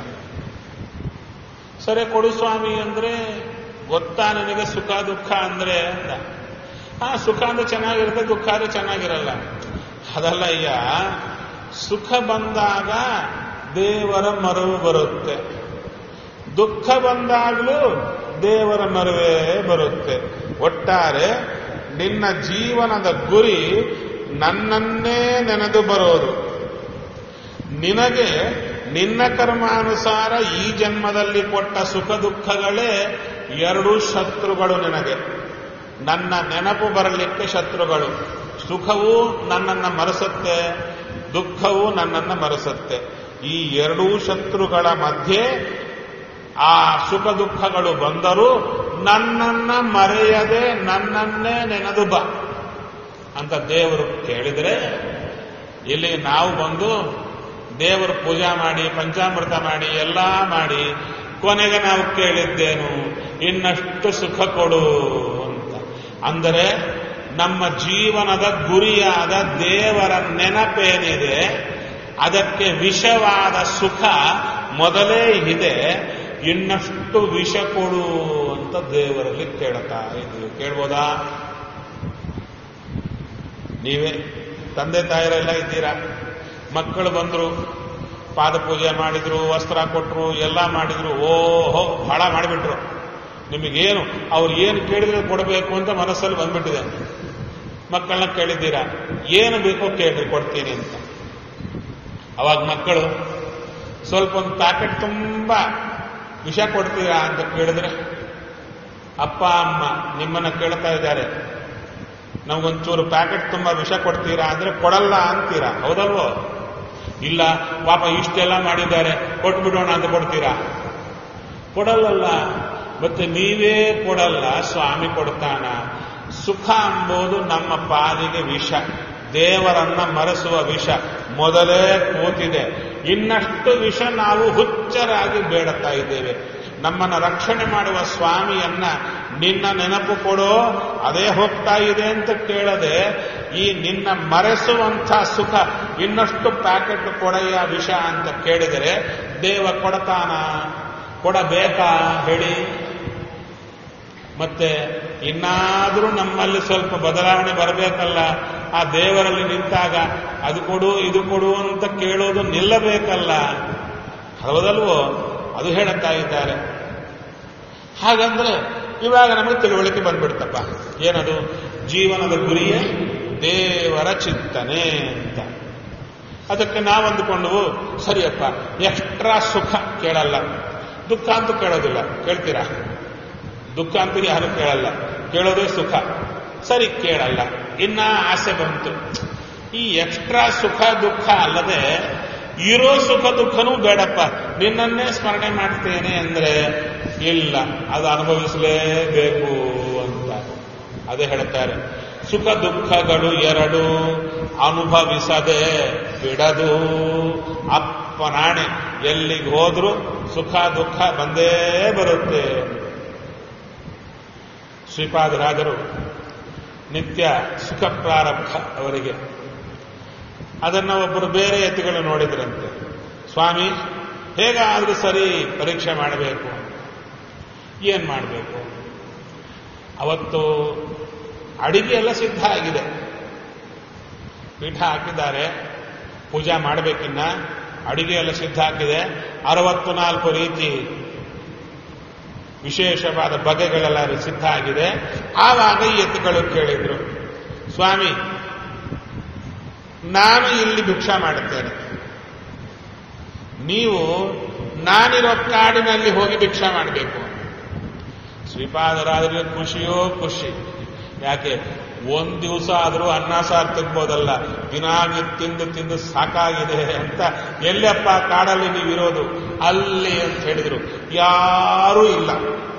ಸರಿ ಕೊಡು ಸ್ವಾಮಿ ಅಂದ್ರೆ ಗೊತ್ತಾ ನಿನಗೆ ಸುಖ ದುಃಖ ಅಂದ್ರೆ ಅಂದ ಆ ಸುಖ ಅಂದ್ರೆ ಚೆನ್ನಾಗಿರುತ್ತೆ ದುಃಖ ಅಂದ್ರೆ ಚೆನ್ನಾಗಿರಲ್ಲ ಅದಲ್ಲ ಅಯ್ಯ ಸುಖ ಬಂದಾಗ ದೇವರ ಮರವು ಬರುತ್ತೆ ದುಃಖ ಬಂದಾಗಲೂ ದೇವರ ಮರವೇ ಬರುತ್ತೆ ಒಟ್ಟಾರೆ ನಿನ್ನ ಜೀವನದ ಗುರಿ ನನ್ನನ್ನೇ ನೆನೆದು ಬರೋದು ನಿನಗೆ ನಿನ್ನ ಕರ್ಮಾನುಸಾರ ಈ ಜನ್ಮದಲ್ಲಿ ಕೊಟ್ಟ ಸುಖ ದುಃಖಗಳೇ ಎರಡು ಶತ್ರುಗಳು ನಿನಗೆ ನನ್ನ ನೆನಪು ಬರಲಿಕ್ಕೆ ಶತ್ರುಗಳು ಸುಖವೂ ನನ್ನನ್ನು ಮರೆಸುತ್ತೆ ದುಃಖವೂ ನನ್ನನ್ನು ಮರೆಸುತ್ತೆ ಈ ಎರಡೂ ಶತ್ರುಗಳ ಮಧ್ಯೆ ಆ ಸುಖ ದುಃಖಗಳು ಬಂದರೂ ನನ್ನನ್ನ ಮರೆಯದೆ ನನ್ನನ್ನೇ ನೆನೆದು ಬಾ ಅಂತ ದೇವರು ಕೇಳಿದರೆ ಇಲ್ಲಿ ನಾವು ಬಂದು ದೇವರು ಪೂಜಾ ಮಾಡಿ ಪಂಚಾಮೃತ ಮಾಡಿ ಎಲ್ಲ ಮಾಡಿ ಕೊನೆಗೆ ನಾವು ಕೇಳಿದ್ದೇನು ಇನ್ನಷ್ಟು ಸುಖ ಕೊಡು ಅಂತ ಅಂದರೆ ನಮ್ಮ ಜೀವನದ ಗುರಿಯಾದ ದೇವರ ನೆನಪೇನಿದೆ ಅದಕ್ಕೆ ವಿಷವಾದ ಸುಖ ಮೊದಲೇ ಇದೆ ಇನ್ನಷ್ಟು ವಿಷ ಕೊಡು ಅಂತ ದೇವರಲ್ಲಿ ಕೇಳ್ತಾ ಇದ್ದೀವಿ ಕೇಳ್ಬೋದಾ ನೀವೇ ತಂದೆ ತಾಯರೆಲ್ಲ ಇದ್ದೀರಾ ಮಕ್ಕಳು ಬಂದರು ಪಾದ ಪೂಜೆ ಮಾಡಿದ್ರು ವಸ್ತ್ರ ಕೊಟ್ಟರು ಎಲ್ಲ ಮಾಡಿದ್ರು ಓಹೋ ಬಹಳ ಮಾಡಿಬಿಟ್ರು ನಿಮಗೇನು ಅವ್ರು ಏನು ಕೇಳಿದ್ರೆ ಕೊಡಬೇಕು ಅಂತ ಮನಸ್ಸಲ್ಲಿ ಬಂದ್ಬಿಟ್ಟಿದೆ ಮಕ್ಕಳನ್ನ ಕೇಳಿದ್ದೀರಾ ಏನು ಬೇಕೋ ಕೇಳ್ರಿ ಕೊಡ್ತೀನಿ ಅಂತ ಅವಾಗ ಮಕ್ಕಳು ಸ್ವಲ್ಪ ಒಂದು ಪ್ಯಾಕೆಟ್ ತುಂಬ ವಿಷ ಕೊಡ್ತೀರಾ ಅಂತ ಕೇಳಿದ್ರೆ ಅಪ್ಪ ಅಮ್ಮ ನಿಮ್ಮನ್ನ ಕೇಳ್ತಾ ಇದ್ದಾರೆ ನಮಗೊಂಚೂರು ಪ್ಯಾಕೆಟ್ ತುಂಬ ವಿಷ ಕೊಡ್ತೀರಾ ಅಂದ್ರೆ ಕೊಡಲ್ಲ ಅಂತೀರಾ ಹೌದಲ್ವೋ ಇಲ್ಲ ಪಾಪ ಇಷ್ಟೆಲ್ಲ ಮಾಡಿದ್ದಾರೆ ಕೊಟ್ಬಿಡೋಣ ಅಂತ ಕೊಡ್ತೀರಾ ಕೊಡಲ್ಲಲ್ಲ ಮತ್ತೆ ನೀವೇ ಕೊಡಲ್ಲ ಸ್ವಾಮಿ ಕೊಡ್ತಾನ ಸುಖ ಎಂಬುದು ನಮ್ಮ ಪಾಲಿಗೆ ವಿಷ ದೇವರನ್ನ ಮರೆಸುವ ವಿಷ ಮೊದಲೇ ಕೂತಿದೆ ಇನ್ನಷ್ಟು ವಿಷ ನಾವು ಹುಚ್ಚರಾಗಿ ಬೇಡುತ್ತಾ ಇದ್ದೇವೆ ನಮ್ಮನ್ನ ರಕ್ಷಣೆ ಮಾಡುವ ಸ್ವಾಮಿಯನ್ನ ನಿನ್ನ ನೆನಪು ಕೊಡೋ ಅದೇ ಹೋಗ್ತಾ ಇದೆ ಅಂತ ಕೇಳದೆ ಈ ನಿನ್ನ ಮರೆಸುವಂಥ ಸುಖ ಇನ್ನಷ್ಟು ಪ್ಯಾಕೆಟ್ ಕೊಡೆಯ ವಿಷ ಅಂತ ಕೇಳಿದರೆ ದೇವ ಕೊಡತಾನ ಕೊಡಬೇಕಾ ಹೇಳಿ ಮತ್ತೆ ಇನ್ನಾದರೂ ನಮ್ಮಲ್ಲಿ ಸ್ವಲ್ಪ ಬದಲಾವಣೆ ಬರಬೇಕಲ್ಲ ಆ ದೇವರಲ್ಲಿ ನಿಂತಾಗ ಅದು ಕೊಡು ಇದು ಕೊಡು ಅಂತ ಕೇಳೋದು ನಿಲ್ಲಬೇಕಲ್ಲ ಹೌದಲ್ವೋ ಅದು ಹೇಳುತ್ತಾ ಇದ್ದಾರೆ ಹಾಗಂದ್ರೆ ಇವಾಗ ನಮಗೆ ತಿಳುವಳಿಕೆ ಬಂದ್ಬಿಡ್ತಪ್ಪ ಏನದು ಜೀವನದ ಗುರಿಯೇ ದೇವರ ಚಿಂತನೆ ಅಂತ ಅದಕ್ಕೆ ನಾವು ಅಂದುಕೊಂಡವು ಸರಿಯಪ್ಪ ಎಕ್ಸ್ಟ್ರಾ ಸುಖ ಕೇಳಲ್ಲ ದುಃಖ ಅಂತೂ ಕೇಳೋದಿಲ್ಲ ಕೇಳ್ತೀರಾ ದುಃಖ ಅಂತೂ ಯಾರು ಕೇಳಲ್ಲ ಕೇಳೋದೇ ಸುಖ ಸರಿ ಕೇಳಲ್ಲ ಇನ್ನ ಆಸೆ ಬಂತು ಈ ಎಕ್ಸ್ಟ್ರಾ ಸುಖ ದುಃಖ ಅಲ್ಲದೆ ಇರೋ ಸುಖ ದುಃಖನೂ ಬೇಡಪ್ಪ ನಿನ್ನನ್ನೇ ಸ್ಮರಣೆ ಮಾಡ್ತೇನೆ ಅಂದ್ರೆ ಇಲ್ಲ ಅದು ಅನುಭವಿಸಲೇಬೇಕು ಅಂತ ಅದೇ ಹೇಳ್ತಾರೆ ಸುಖ ದುಃಖಗಳು ಎರಡು ಅನುಭವಿಸದೆ ಬಿಡದು ಅಪ್ಪನಾಣೆ ಎಲ್ಲಿಗೆ ಹೋದ್ರೂ ಸುಖ ದುಃಖ ಬಂದೇ ಬರುತ್ತೆ ಶ್ರೀಪಾದರಾಜರು ನಿತ್ಯ ಸುಖ ಪ್ರಾರಂಭ ಅವರಿಗೆ ಅದನ್ನು ಒಬ್ಬರು ಬೇರೆ ಎತ್ತುಗಳು ನೋಡಿದ್ರಂತೆ ಸ್ವಾಮಿ ಹೇಗಾದ್ರೂ ಸರಿ ಪರೀಕ್ಷೆ ಮಾಡಬೇಕು ಏನ್ ಮಾಡಬೇಕು ಅವತ್ತು ಅಡಿಗೆ ಎಲ್ಲ ಸಿದ್ಧ ಆಗಿದೆ ಪೀಠ ಹಾಕಿದ್ದಾರೆ ಪೂಜಾ ಮಾಡಬೇಕಿನ್ನ ಅಡಿಗೆ ಎಲ್ಲ ಸಿದ್ಧ ಆಗಿದೆ ಅರವತ್ತು ನಾಲ್ಕು ರೀತಿ ವಿಶೇಷವಾದ ಬಗೆಗಳೆಲ್ಲ ಸಿದ್ಧ ಆಗಿದೆ ಆವಾಗ ಈ ಎತ್ತುಗಳು ಕೇಳಿದ್ರು ಸ್ವಾಮಿ ನಾನು ಇಲ್ಲಿ ಭಿಕ್ಷಾ ಮಾಡುತ್ತೇನೆ ನೀವು ನಾನಿರೋ ಕಾಡಿನಲ್ಲಿ ಹೋಗಿ ಭಿಕ್ಷಾ ಮಾಡಬೇಕು ಶ್ರೀಪಾದರಾದ್ರೆ ಖುಷಿಯೋ ಖುಷಿ ಯಾಕೆ ಒಂದ್ ದಿವಸ ಆದರೂ ಅನ್ನ ಸಾರು ತೆಗ್ಬೋದಲ್ಲ ದಿನಾಗಿ ತಿಂದು ತಿಂದು ಸಾಕಾಗಿದೆ ಅಂತ ಎಲ್ಲಪ್ಪ ಕಾಡಲ್ಲಿ ನೀವಿರೋದು ಅಲ್ಲಿ ಅಂತ ಹೇಳಿದ್ರು ಯಾರೂ ಇಲ್ಲ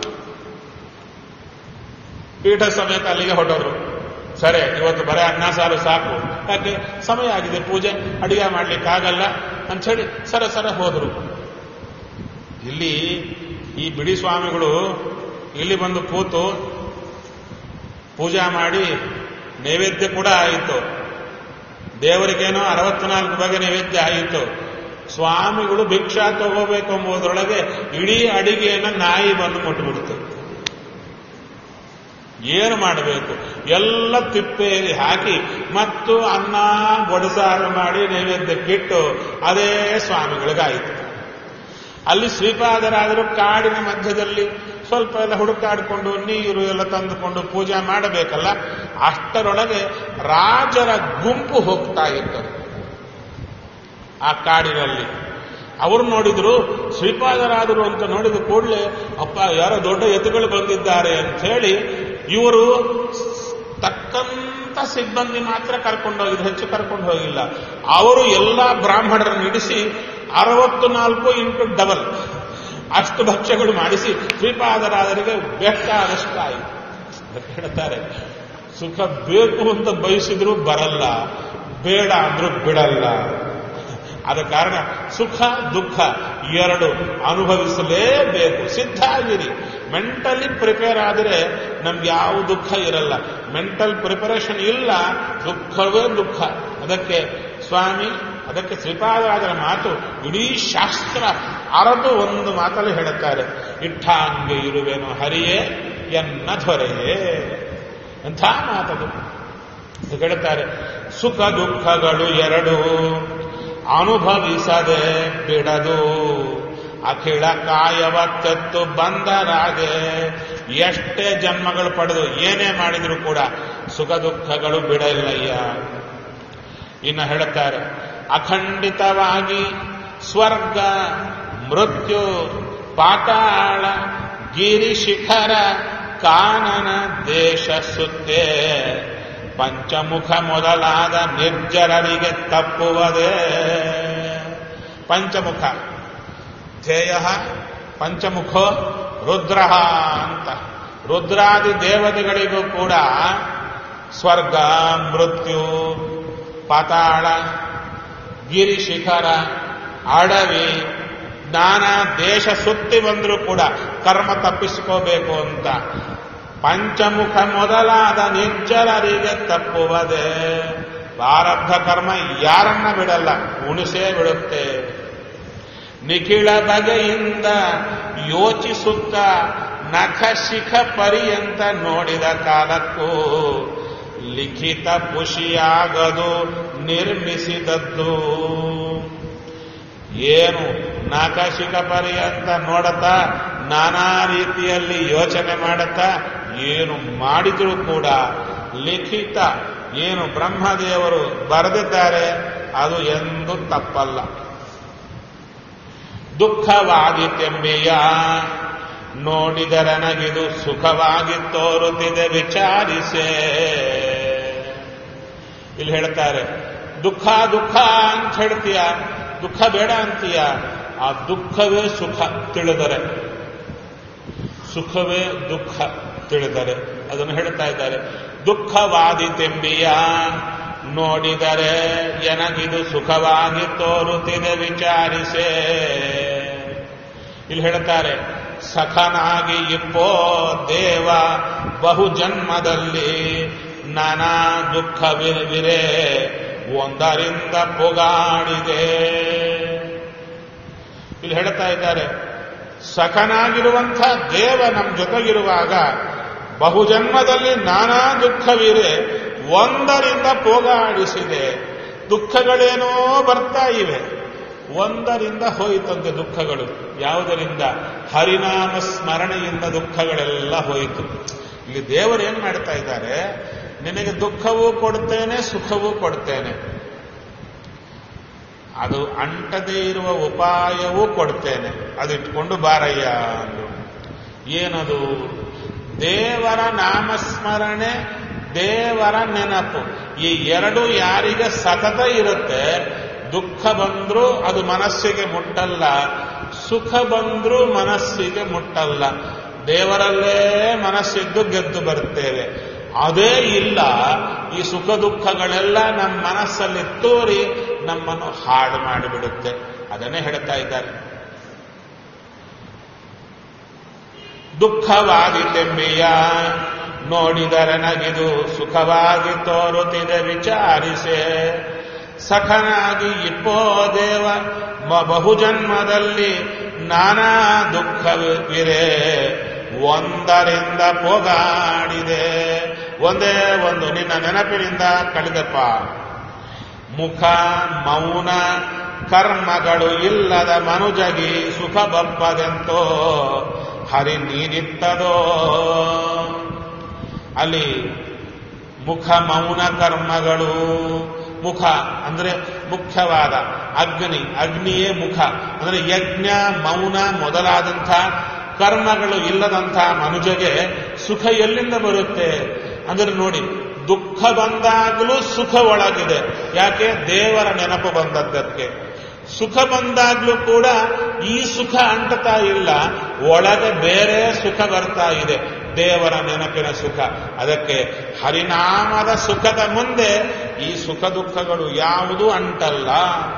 ಪೀಠ ಸಮೇತ ಅಲ್ಲಿಗೆ ಹೊರಟೋರು ಸರಿ ಇವತ್ತು ಬರೀ ಅನ್ನ ಸಾರು ಸಾಕು ಯಾಕೆ ಸಮಯ ಆಗಿದೆ ಪೂಜೆ ಅಡಿಗೆ ಮಾಡ್ಲಿಕ್ಕಾಗಲ್ಲ ಅಂಥೇಳಿ ಸರ ಸರ ಹೋದರು ಇಲ್ಲಿ ಈ ಬಿಡಿ ಸ್ವಾಮಿಗಳು ಇಲ್ಲಿ ಬಂದು ಕೂತು ಪೂಜಾ ಮಾಡಿ ನೈವೇದ್ಯ ಕೂಡ ಆಯಿತು ದೇವರಿಗೇನೋ ಅರವತ್ನಾಲ್ಕು ಬಗೆ ನೈವೇದ್ಯ ಆಯಿತು ಸ್ವಾಮಿಗಳು ಭಿಕ್ಷಾ ತಗೋಬೇಕು ಎಂಬುದರೊಳಗೆ ಇಡೀ ಅಡಿಗೆಯನ್ನು ನಾಯಿ ಬಂದು ಮುಟ್ಟಿಬಿಡ್ತು ಏನು ಮಾಡಬೇಕು ಎಲ್ಲ ತಿಪ್ಪೆಯಲ್ಲಿ ಹಾಕಿ ಮತ್ತು ಅನ್ನ ಬೊಡಸಾರು ಮಾಡಿ ನೈವೇದ್ಯಕ್ಕಿಟ್ಟು ಅದೇ ಸ್ವಾಮಿಗಳಿಗಾಯಿತು ಅಲ್ಲಿ ಶ್ರೀಪಾದರಾದರೂ ಕಾಡಿನ ಮಧ್ಯದಲ್ಲಿ ಸ್ವಲ್ಪ ಎಲ್ಲ ಹುಡುಕಾಡಿಕೊಂಡು ನೀರು ಎಲ್ಲ ತಂದುಕೊಂಡು ಪೂಜೆ ಮಾಡಬೇಕಲ್ಲ ಅಷ್ಟರೊಳಗೆ ರಾಜರ ಗುಂಪು ಹೋಗ್ತಾ ಇತ್ತು ಆ ಕಾಡಿನಲ್ಲಿ ಅವರು ನೋಡಿದ್ರು ಶ್ರೀಪಾದರಾದರು ಅಂತ ನೋಡಿದ ಕೂಡಲೇ ಅಪ್ಪ ಯಾರೋ ದೊಡ್ಡ ಎತ್ತುಗಳು ಬಂದಿದ್ದಾರೆ ಅಂತ ಹೇಳಿ ಇವರು ತಕ್ಕಂತ ಸಿಬ್ಬಂದಿ ಮಾತ್ರ ಕರ್ಕೊಂಡು ಹೋಗಿದ್ರು ಹೆಚ್ಚು ಕರ್ಕೊಂಡು ಹೋಗಿಲ್ಲ ಅವರು ಎಲ್ಲ ಬ್ರಾಹ್ಮಣರನ್ನು ಇಡಿಸಿ ಅರವತ್ತು ನಾಲ್ಕು ಇಂಟು ಡಬಲ್ ಅಷ್ಟು ಭಕ್ಷ್ಯಗಳು ಮಾಡಿಸಿ ಶ್ರೀಪಾದರಾದರಿಗೆ ಬೇಕಾದಷ್ಟಾಯಿತು ಹೇಳ್ತಾರೆ ಸುಖ ಬೇಕು ಅಂತ ಬಯಸಿದ್ರು ಬರಲ್ಲ ಬೇಡ ಅಂದ್ರೂ ಬಿಡಲ್ಲ ಆದ ಕಾರಣ ಸುಖ ದುಃಖ ಎರಡು ಅನುಭವಿಸಲೇಬೇಕು ಸಿದ್ಧ ಆಗಿರಿ ಮೆಂಟಲಿ ಪ್ರಿಪೇರ್ ಆದರೆ ನಮ್ಗೆ ಯಾವ ದುಃಖ ಇರಲ್ಲ ಮೆಂಟಲ್ ಪ್ರಿಪರೇಷನ್ ಇಲ್ಲ ದುಃಖವೇ ದುಃಖ ಅದಕ್ಕೆ ಸ್ವಾಮಿ ಅದಕ್ಕೆ ಶ್ರೀಪಾದರಾಜರ ಮಾತು ಇಡೀ ಶಾಸ್ತ್ರ ಅರದು ಒಂದು ಮಾತಲ್ಲಿ ಹೇಳುತ್ತಾರೆ ಇಟ್ಟಾಂಗೆ ಇರುವೆನು ಹರಿಯೇ ಎನ್ನ ದೊರೆಯೇ ಎಂಥ ಮಾತದು ಹೇಳುತ್ತಾರೆ ಸುಖ ದುಃಖಗಳು ಎರಡು ಅನುಭವಿಸದೆ ಬಿಡದು ಅಖಿಳ ಕಾಯವ ತೆತ್ತು ಬಂದರಾಗೆ ಎಷ್ಟೇ ಜನ್ಮಗಳು ಪಡೆದು ಏನೇ ಮಾಡಿದ್ರು ಕೂಡ ಸುಖ ದುಃಖಗಳು ಬಿಡಲ್ಲಯ್ಯ ಇನ್ನು ಹೇಳುತ್ತಾರೆ ಅಖಂಡಿತವಾಗಿ ಸ್ವರ್ಗ ಮೃತ್ಯು ಪಾತಾಳ ಗಿರಿ ಶಿಖರ ಕಾನನ ದೇಶ ಸುತ್ತೆ ಪಂಚಮುಖ ಮೊದಲಾದ ನಿರ್ಜರರಿಗೆ ತಪ್ಪುವುದೇ ಪಂಚಮುಖ ಧ್ಯೇಯ ಪಂಚಮುಖೋ ರುದ್ರ ಅಂತ ರುದ್ರಾದಿ ದೇವತೆಗಳಿಗೂ ಕೂಡ ಸ್ವರ್ಗ ಮೃತ್ಯು ಪಾತಾಳ ಗಿರಿ ಶಿಖರ ಅಡವಿ ನಾನಾ ದೇಶ ಸುತ್ತಿ ಬಂದರೂ ಕೂಡ ಕರ್ಮ ತಪ್ಪಿಸಿಕೋಬೇಕು ಅಂತ ಪಂಚಮುಖ ಮೊದಲಾದ ನಿರ್ಜಲರಿಗೆ ತಪ್ಪುವುದೇ ಪ್ರಾರಬ್ಧ ಕರ್ಮ ಯಾರನ್ನ ಬಿಡಲ್ಲ ಉಣಿಸೇ ಬಿಡುತ್ತೆ ನಿಖಿಳ ಬಗೆಯಿಂದ ಯೋಚಿಸುತ್ತ ನಖ ಶಿಖ ಪರ್ಯಂತ ನೋಡಿದ ಕಾಲಕ್ಕೂ ಲಿಖಿತ ಪುಷಿಯಾಗದು ನಿರ್ಮಿಸಿದದ್ದು ಏನು ನಾಕಾಶಿಕ ಪರ್ಯಂತ ನೋಡುತ್ತಾ ನಾನಾ ರೀತಿಯಲ್ಲಿ ಯೋಚನೆ ಮಾಡುತ್ತಾ ಏನು ಮಾಡಿದರೂ ಕೂಡ ಲಿಖಿತ ಏನು ಬ್ರಹ್ಮದೇವರು ಬರೆದಿದ್ದಾರೆ ಅದು ಎಂದು ತಪ್ಪಲ್ಲ ದುಃಖವಾಗಿತ್ತೆಂಬೆಯ ನೋಡಿದರನಗಿದು ಸುಖವಾಗಿ ತೋರುತ್ತಿದೆ ವಿಚಾರಿಸೆ ಇಲ್ಲಿ ಹೇಳ್ತಾರೆ ದುಃಖ ದುಃಖ ಅಂತ ಹೇಳ್ತೀಯ ದುಃಖ ಬೇಡ ಅಂತೀಯ ಆ ದುಃಖವೇ ಸುಖ ತಿಳಿದರೆ ಸುಖವೇ ದುಃಖ ತಿಳಿದರೆ ಅದನ್ನು ಹೇಳ್ತಾ ಇದ್ದಾರೆ ದುಃಖವಾದಿತೆಂಬಿಯ ನೋಡಿದರೆ ಎನಗಿದು ಸುಖವಾಗಿ ತೋರುತ್ತಿದೆ ವಿಚಾರಿಸೆ ಇಲ್ಲಿ ಹೇಳ್ತಾರೆ ಸಖನಾಗಿ ಇಪ್ಪೋ ದೇವ ಬಹು ಜನ್ಮದಲ್ಲಿ ನಾನಾ ದುಃಖವಿರುವಿರೆ ಒಂದರಿಂದ ಪೊಗಾಡಿದೆ ಇಲ್ಲಿ ಹೇಳ್ತಾ ಇದ್ದಾರೆ ಸಖನಾಗಿರುವಂಥ ದೇವ ನಮ್ಮ ಜೊತೆಗಿರುವಾಗ ಬಹುಜನ್ಮದಲ್ಲಿ ನಾನಾ ದುಃಖವಿದೆ ಒಂದರಿಂದ ಪೋಗಾಡಿಸಿದೆ ದುಃಖಗಳೇನೋ ಬರ್ತಾ ಇವೆ ಒಂದರಿಂದ ಹೋಯಿತಂತೆ ದುಃಖಗಳು ಯಾವುದರಿಂದ ಹರಿನಾಮ ಸ್ಮರಣೆಯಿಂದ ದುಃಖಗಳೆಲ್ಲ ಹೋಯಿತು ಇಲ್ಲಿ ದೇವರೇನು ಮಾಡ್ತಾ ಇದ್ದಾರೆ ನಿನಗೆ ದುಃಖವೂ ಕೊಡ್ತೇನೆ ಸುಖವೂ ಕೊಡ್ತೇನೆ ಅದು ಅಂಟದೇ ಇರುವ ಉಪಾಯವೂ ಕೊಡ್ತೇನೆ ಅದಿಟ್ಕೊಂಡು ಬಾರಯ್ಯ ಅಂದ್ರು ಏನದು ದೇವರ ನಾಮಸ್ಮರಣೆ ದೇವರ ನೆನಪು ಈ ಎರಡು ಯಾರಿಗೆ ಸತತ ಇರುತ್ತೆ ದುಃಖ ಬಂದ್ರೂ ಅದು ಮನಸ್ಸಿಗೆ ಮುಟ್ಟಲ್ಲ ಸುಖ ಬಂದ್ರೂ ಮನಸ್ಸಿಗೆ ಮುಟ್ಟಲ್ಲ ದೇವರಲ್ಲೇ ಮನಸ್ಸಿದ್ದು ಗೆದ್ದು ಬರ್ತೇವೆ ಅದೇ ಇಲ್ಲ ಈ ಸುಖ ದುಃಖಗಳೆಲ್ಲ ನಮ್ಮ ಮನಸ್ಸಲ್ಲಿ ತೋರಿ ನಮ್ಮನ್ನು ಹಾಡು ಮಾಡಿಬಿಡುತ್ತೆ ಅದನ್ನೇ ಹೇಳ್ತಾ ಇದ್ದಾರೆ ದುಃಖವಾದಿತೆಂಬೆಯ ನೋಡಿದರೆ ನಗಿದು ಸುಖವಾಗಿ ತೋರುತ್ತಿದೆ ವಿಚಾರಿಸೆ ಸಖನಾಗಿ ಇಪ್ಪೋ ದೇವ ಮ- ಬಹುಜನ್ಮದಲ್ಲಿ ನಾನಾ ದುಃಖವಿರೆ ಒಂದರಿಂದ ಪೊಗಾಡಿದೆ ಒಂದೇ ಒಂದು ನಿನ್ನ ನೆನಪಿನಿಂದ ಕಳೆದಪ್ಪ ಮುಖ ಮೌನ ಕರ್ಮಗಳು ಇಲ್ಲದ ಮನುಜಗಿ ಸುಖ ಬಪ್ಪದೆಂತೋ ಹರಿ ನೀನಿತ್ತದೋ ಅಲ್ಲಿ ಮುಖ ಮೌನ ಕರ್ಮಗಳು ಮುಖ ಅಂದ್ರೆ ಮುಖ್ಯವಾದ ಅಗ್ನಿ ಅಗ್ನಿಯೇ ಮುಖ ಅಂದ್ರೆ ಯಜ್ಞ ಮೌನ ಮೊದಲಾದಂಥ ಕರ್ಮಗಳು ಇಲ್ಲದಂಥ ಮನುಜಗೆ ಸುಖ ಎಲ್ಲಿಂದ ಬರುತ್ತೆ ಅಂದ್ರೆ ನೋಡಿ ದುಃಖ ಬಂದಾಗಲೂ ಸುಖ ಒಳಗಿದೆ ಯಾಕೆ ದೇವರ ನೆನಪು ಬಂದದ್ದಕ್ಕೆ ಸುಖ ಬಂದಾಗ್ಲೂ ಕೂಡ ಈ ಸುಖ ಅಂಟತಾ ಇಲ್ಲ ಒಳಗೆ ಬೇರೆ ಸುಖ ಬರ್ತಾ ಇದೆ ದೇವರ ನೆನಪಿನ ಸುಖ ಅದಕ್ಕೆ ಹರಿನಾಮದ ಸುಖದ ಮುಂದೆ ಈ ಸುಖ ದುಃಖಗಳು ಯಾವುದೂ ಅಂಟಲ್ಲ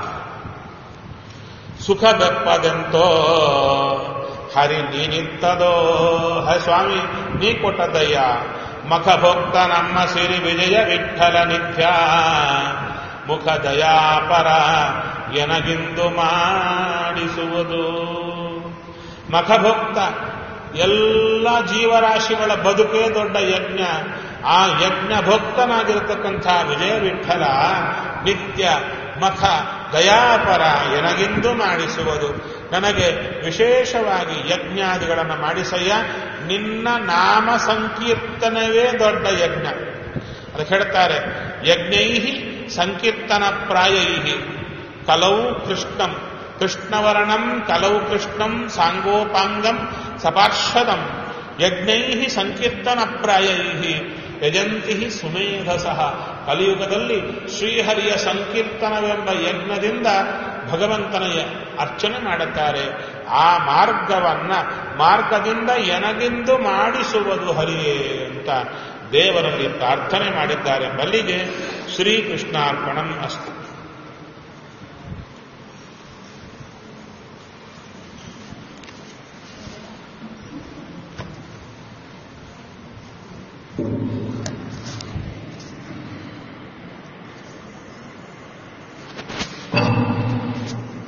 ಸುಖ ಬೆಪ್ಪದೆಂತೋ ಹರಿ ನೀನಿತ್ತದೋ ಹ ಸ್ವಾಮಿ ನೀ ಕೊಟ್ಟದಯ್ಯ ಮಖಭಕ್ತ ನಮ್ಮ ಸಿರಿ ವಿಜಯ ವಿಠಲ ನಿತ್ಯ ಮುಖ ದಯಾಪರ ಎನಗಿಂದು ಮಾಡಿಸುವುದು ಮಖಭಕ್ತ ಎಲ್ಲ ಜೀವರಾಶಿಗಳ ಬದುಕೇ ದೊಡ್ಡ ಯಜ್ಞ ಆ ಯಜ್ಞ ಭಕ್ತನಾಗಿರತಕ್ಕಂಥ ವಿಜಯ ವಿಠಲ ನಿತ್ಯ ಮಖ ದಯಾಪರ ಎನಗಿಂದು ಮಾಡಿಸುವುದು ನನಗೆ ವಿಶೇಷವಾಗಿ ಯಜ್ಞಾದಿಗಳನ್ನು ಮಾಡಿಸಯ್ಯ ನಿನ್ನ ನಾಮ ಸಂಕೀರ್ತನವೇ ದೊಡ್ಡ ಯಜ್ಞ ಅದಕ್ಕೆ ಹೇಳ್ತಾರೆ ಯಜ್ಞೈ ಸಂಕೀರ್ತನ ಪ್ರಾಯೈ ಕಲವು ಕೃಷ್ಣಂ ಕೃಷ್ಣವರ್ಣಂ ಕಲವು ಕೃಷ್ಣಂ ಸಾಂಗೋಪಾಂಗಂ ಸಪಾರ್ಷದಂ ಯಜ್ಞೈ ಸಂಕೀರ್ತನ ಪ್ರಾಯೈ ಯಜಂತಿ ಸುಮೇಧಸಃ ಕಲಿಯುಗದಲ್ಲಿ ಶ್ರೀಹರಿಯ ಸಂಕೀರ್ತನವೆಂಬ ಯಜ್ಞದಿಂದ ಭಗವಂತನ ಅರ್ಚನೆ ಮಾಡುತ್ತಾರೆ ಆ ಮಾರ್ಗವನ್ನ ಮಾರ್ಗದಿಂದ ಎನಗಿಂದು ಮಾಡಿಸುವುದು ಹರಿಯೇ ಅಂತ ದೇವರಲ್ಲಿ ಪ್ರಾರ್ಥನೆ ಮಾಡಿದ್ದಾರೆ ಬಲ್ಲಿಗೆ ಶ್ರೀಕೃಷ್ಣಾರ್ಪಣಂ ಅಸ್ತು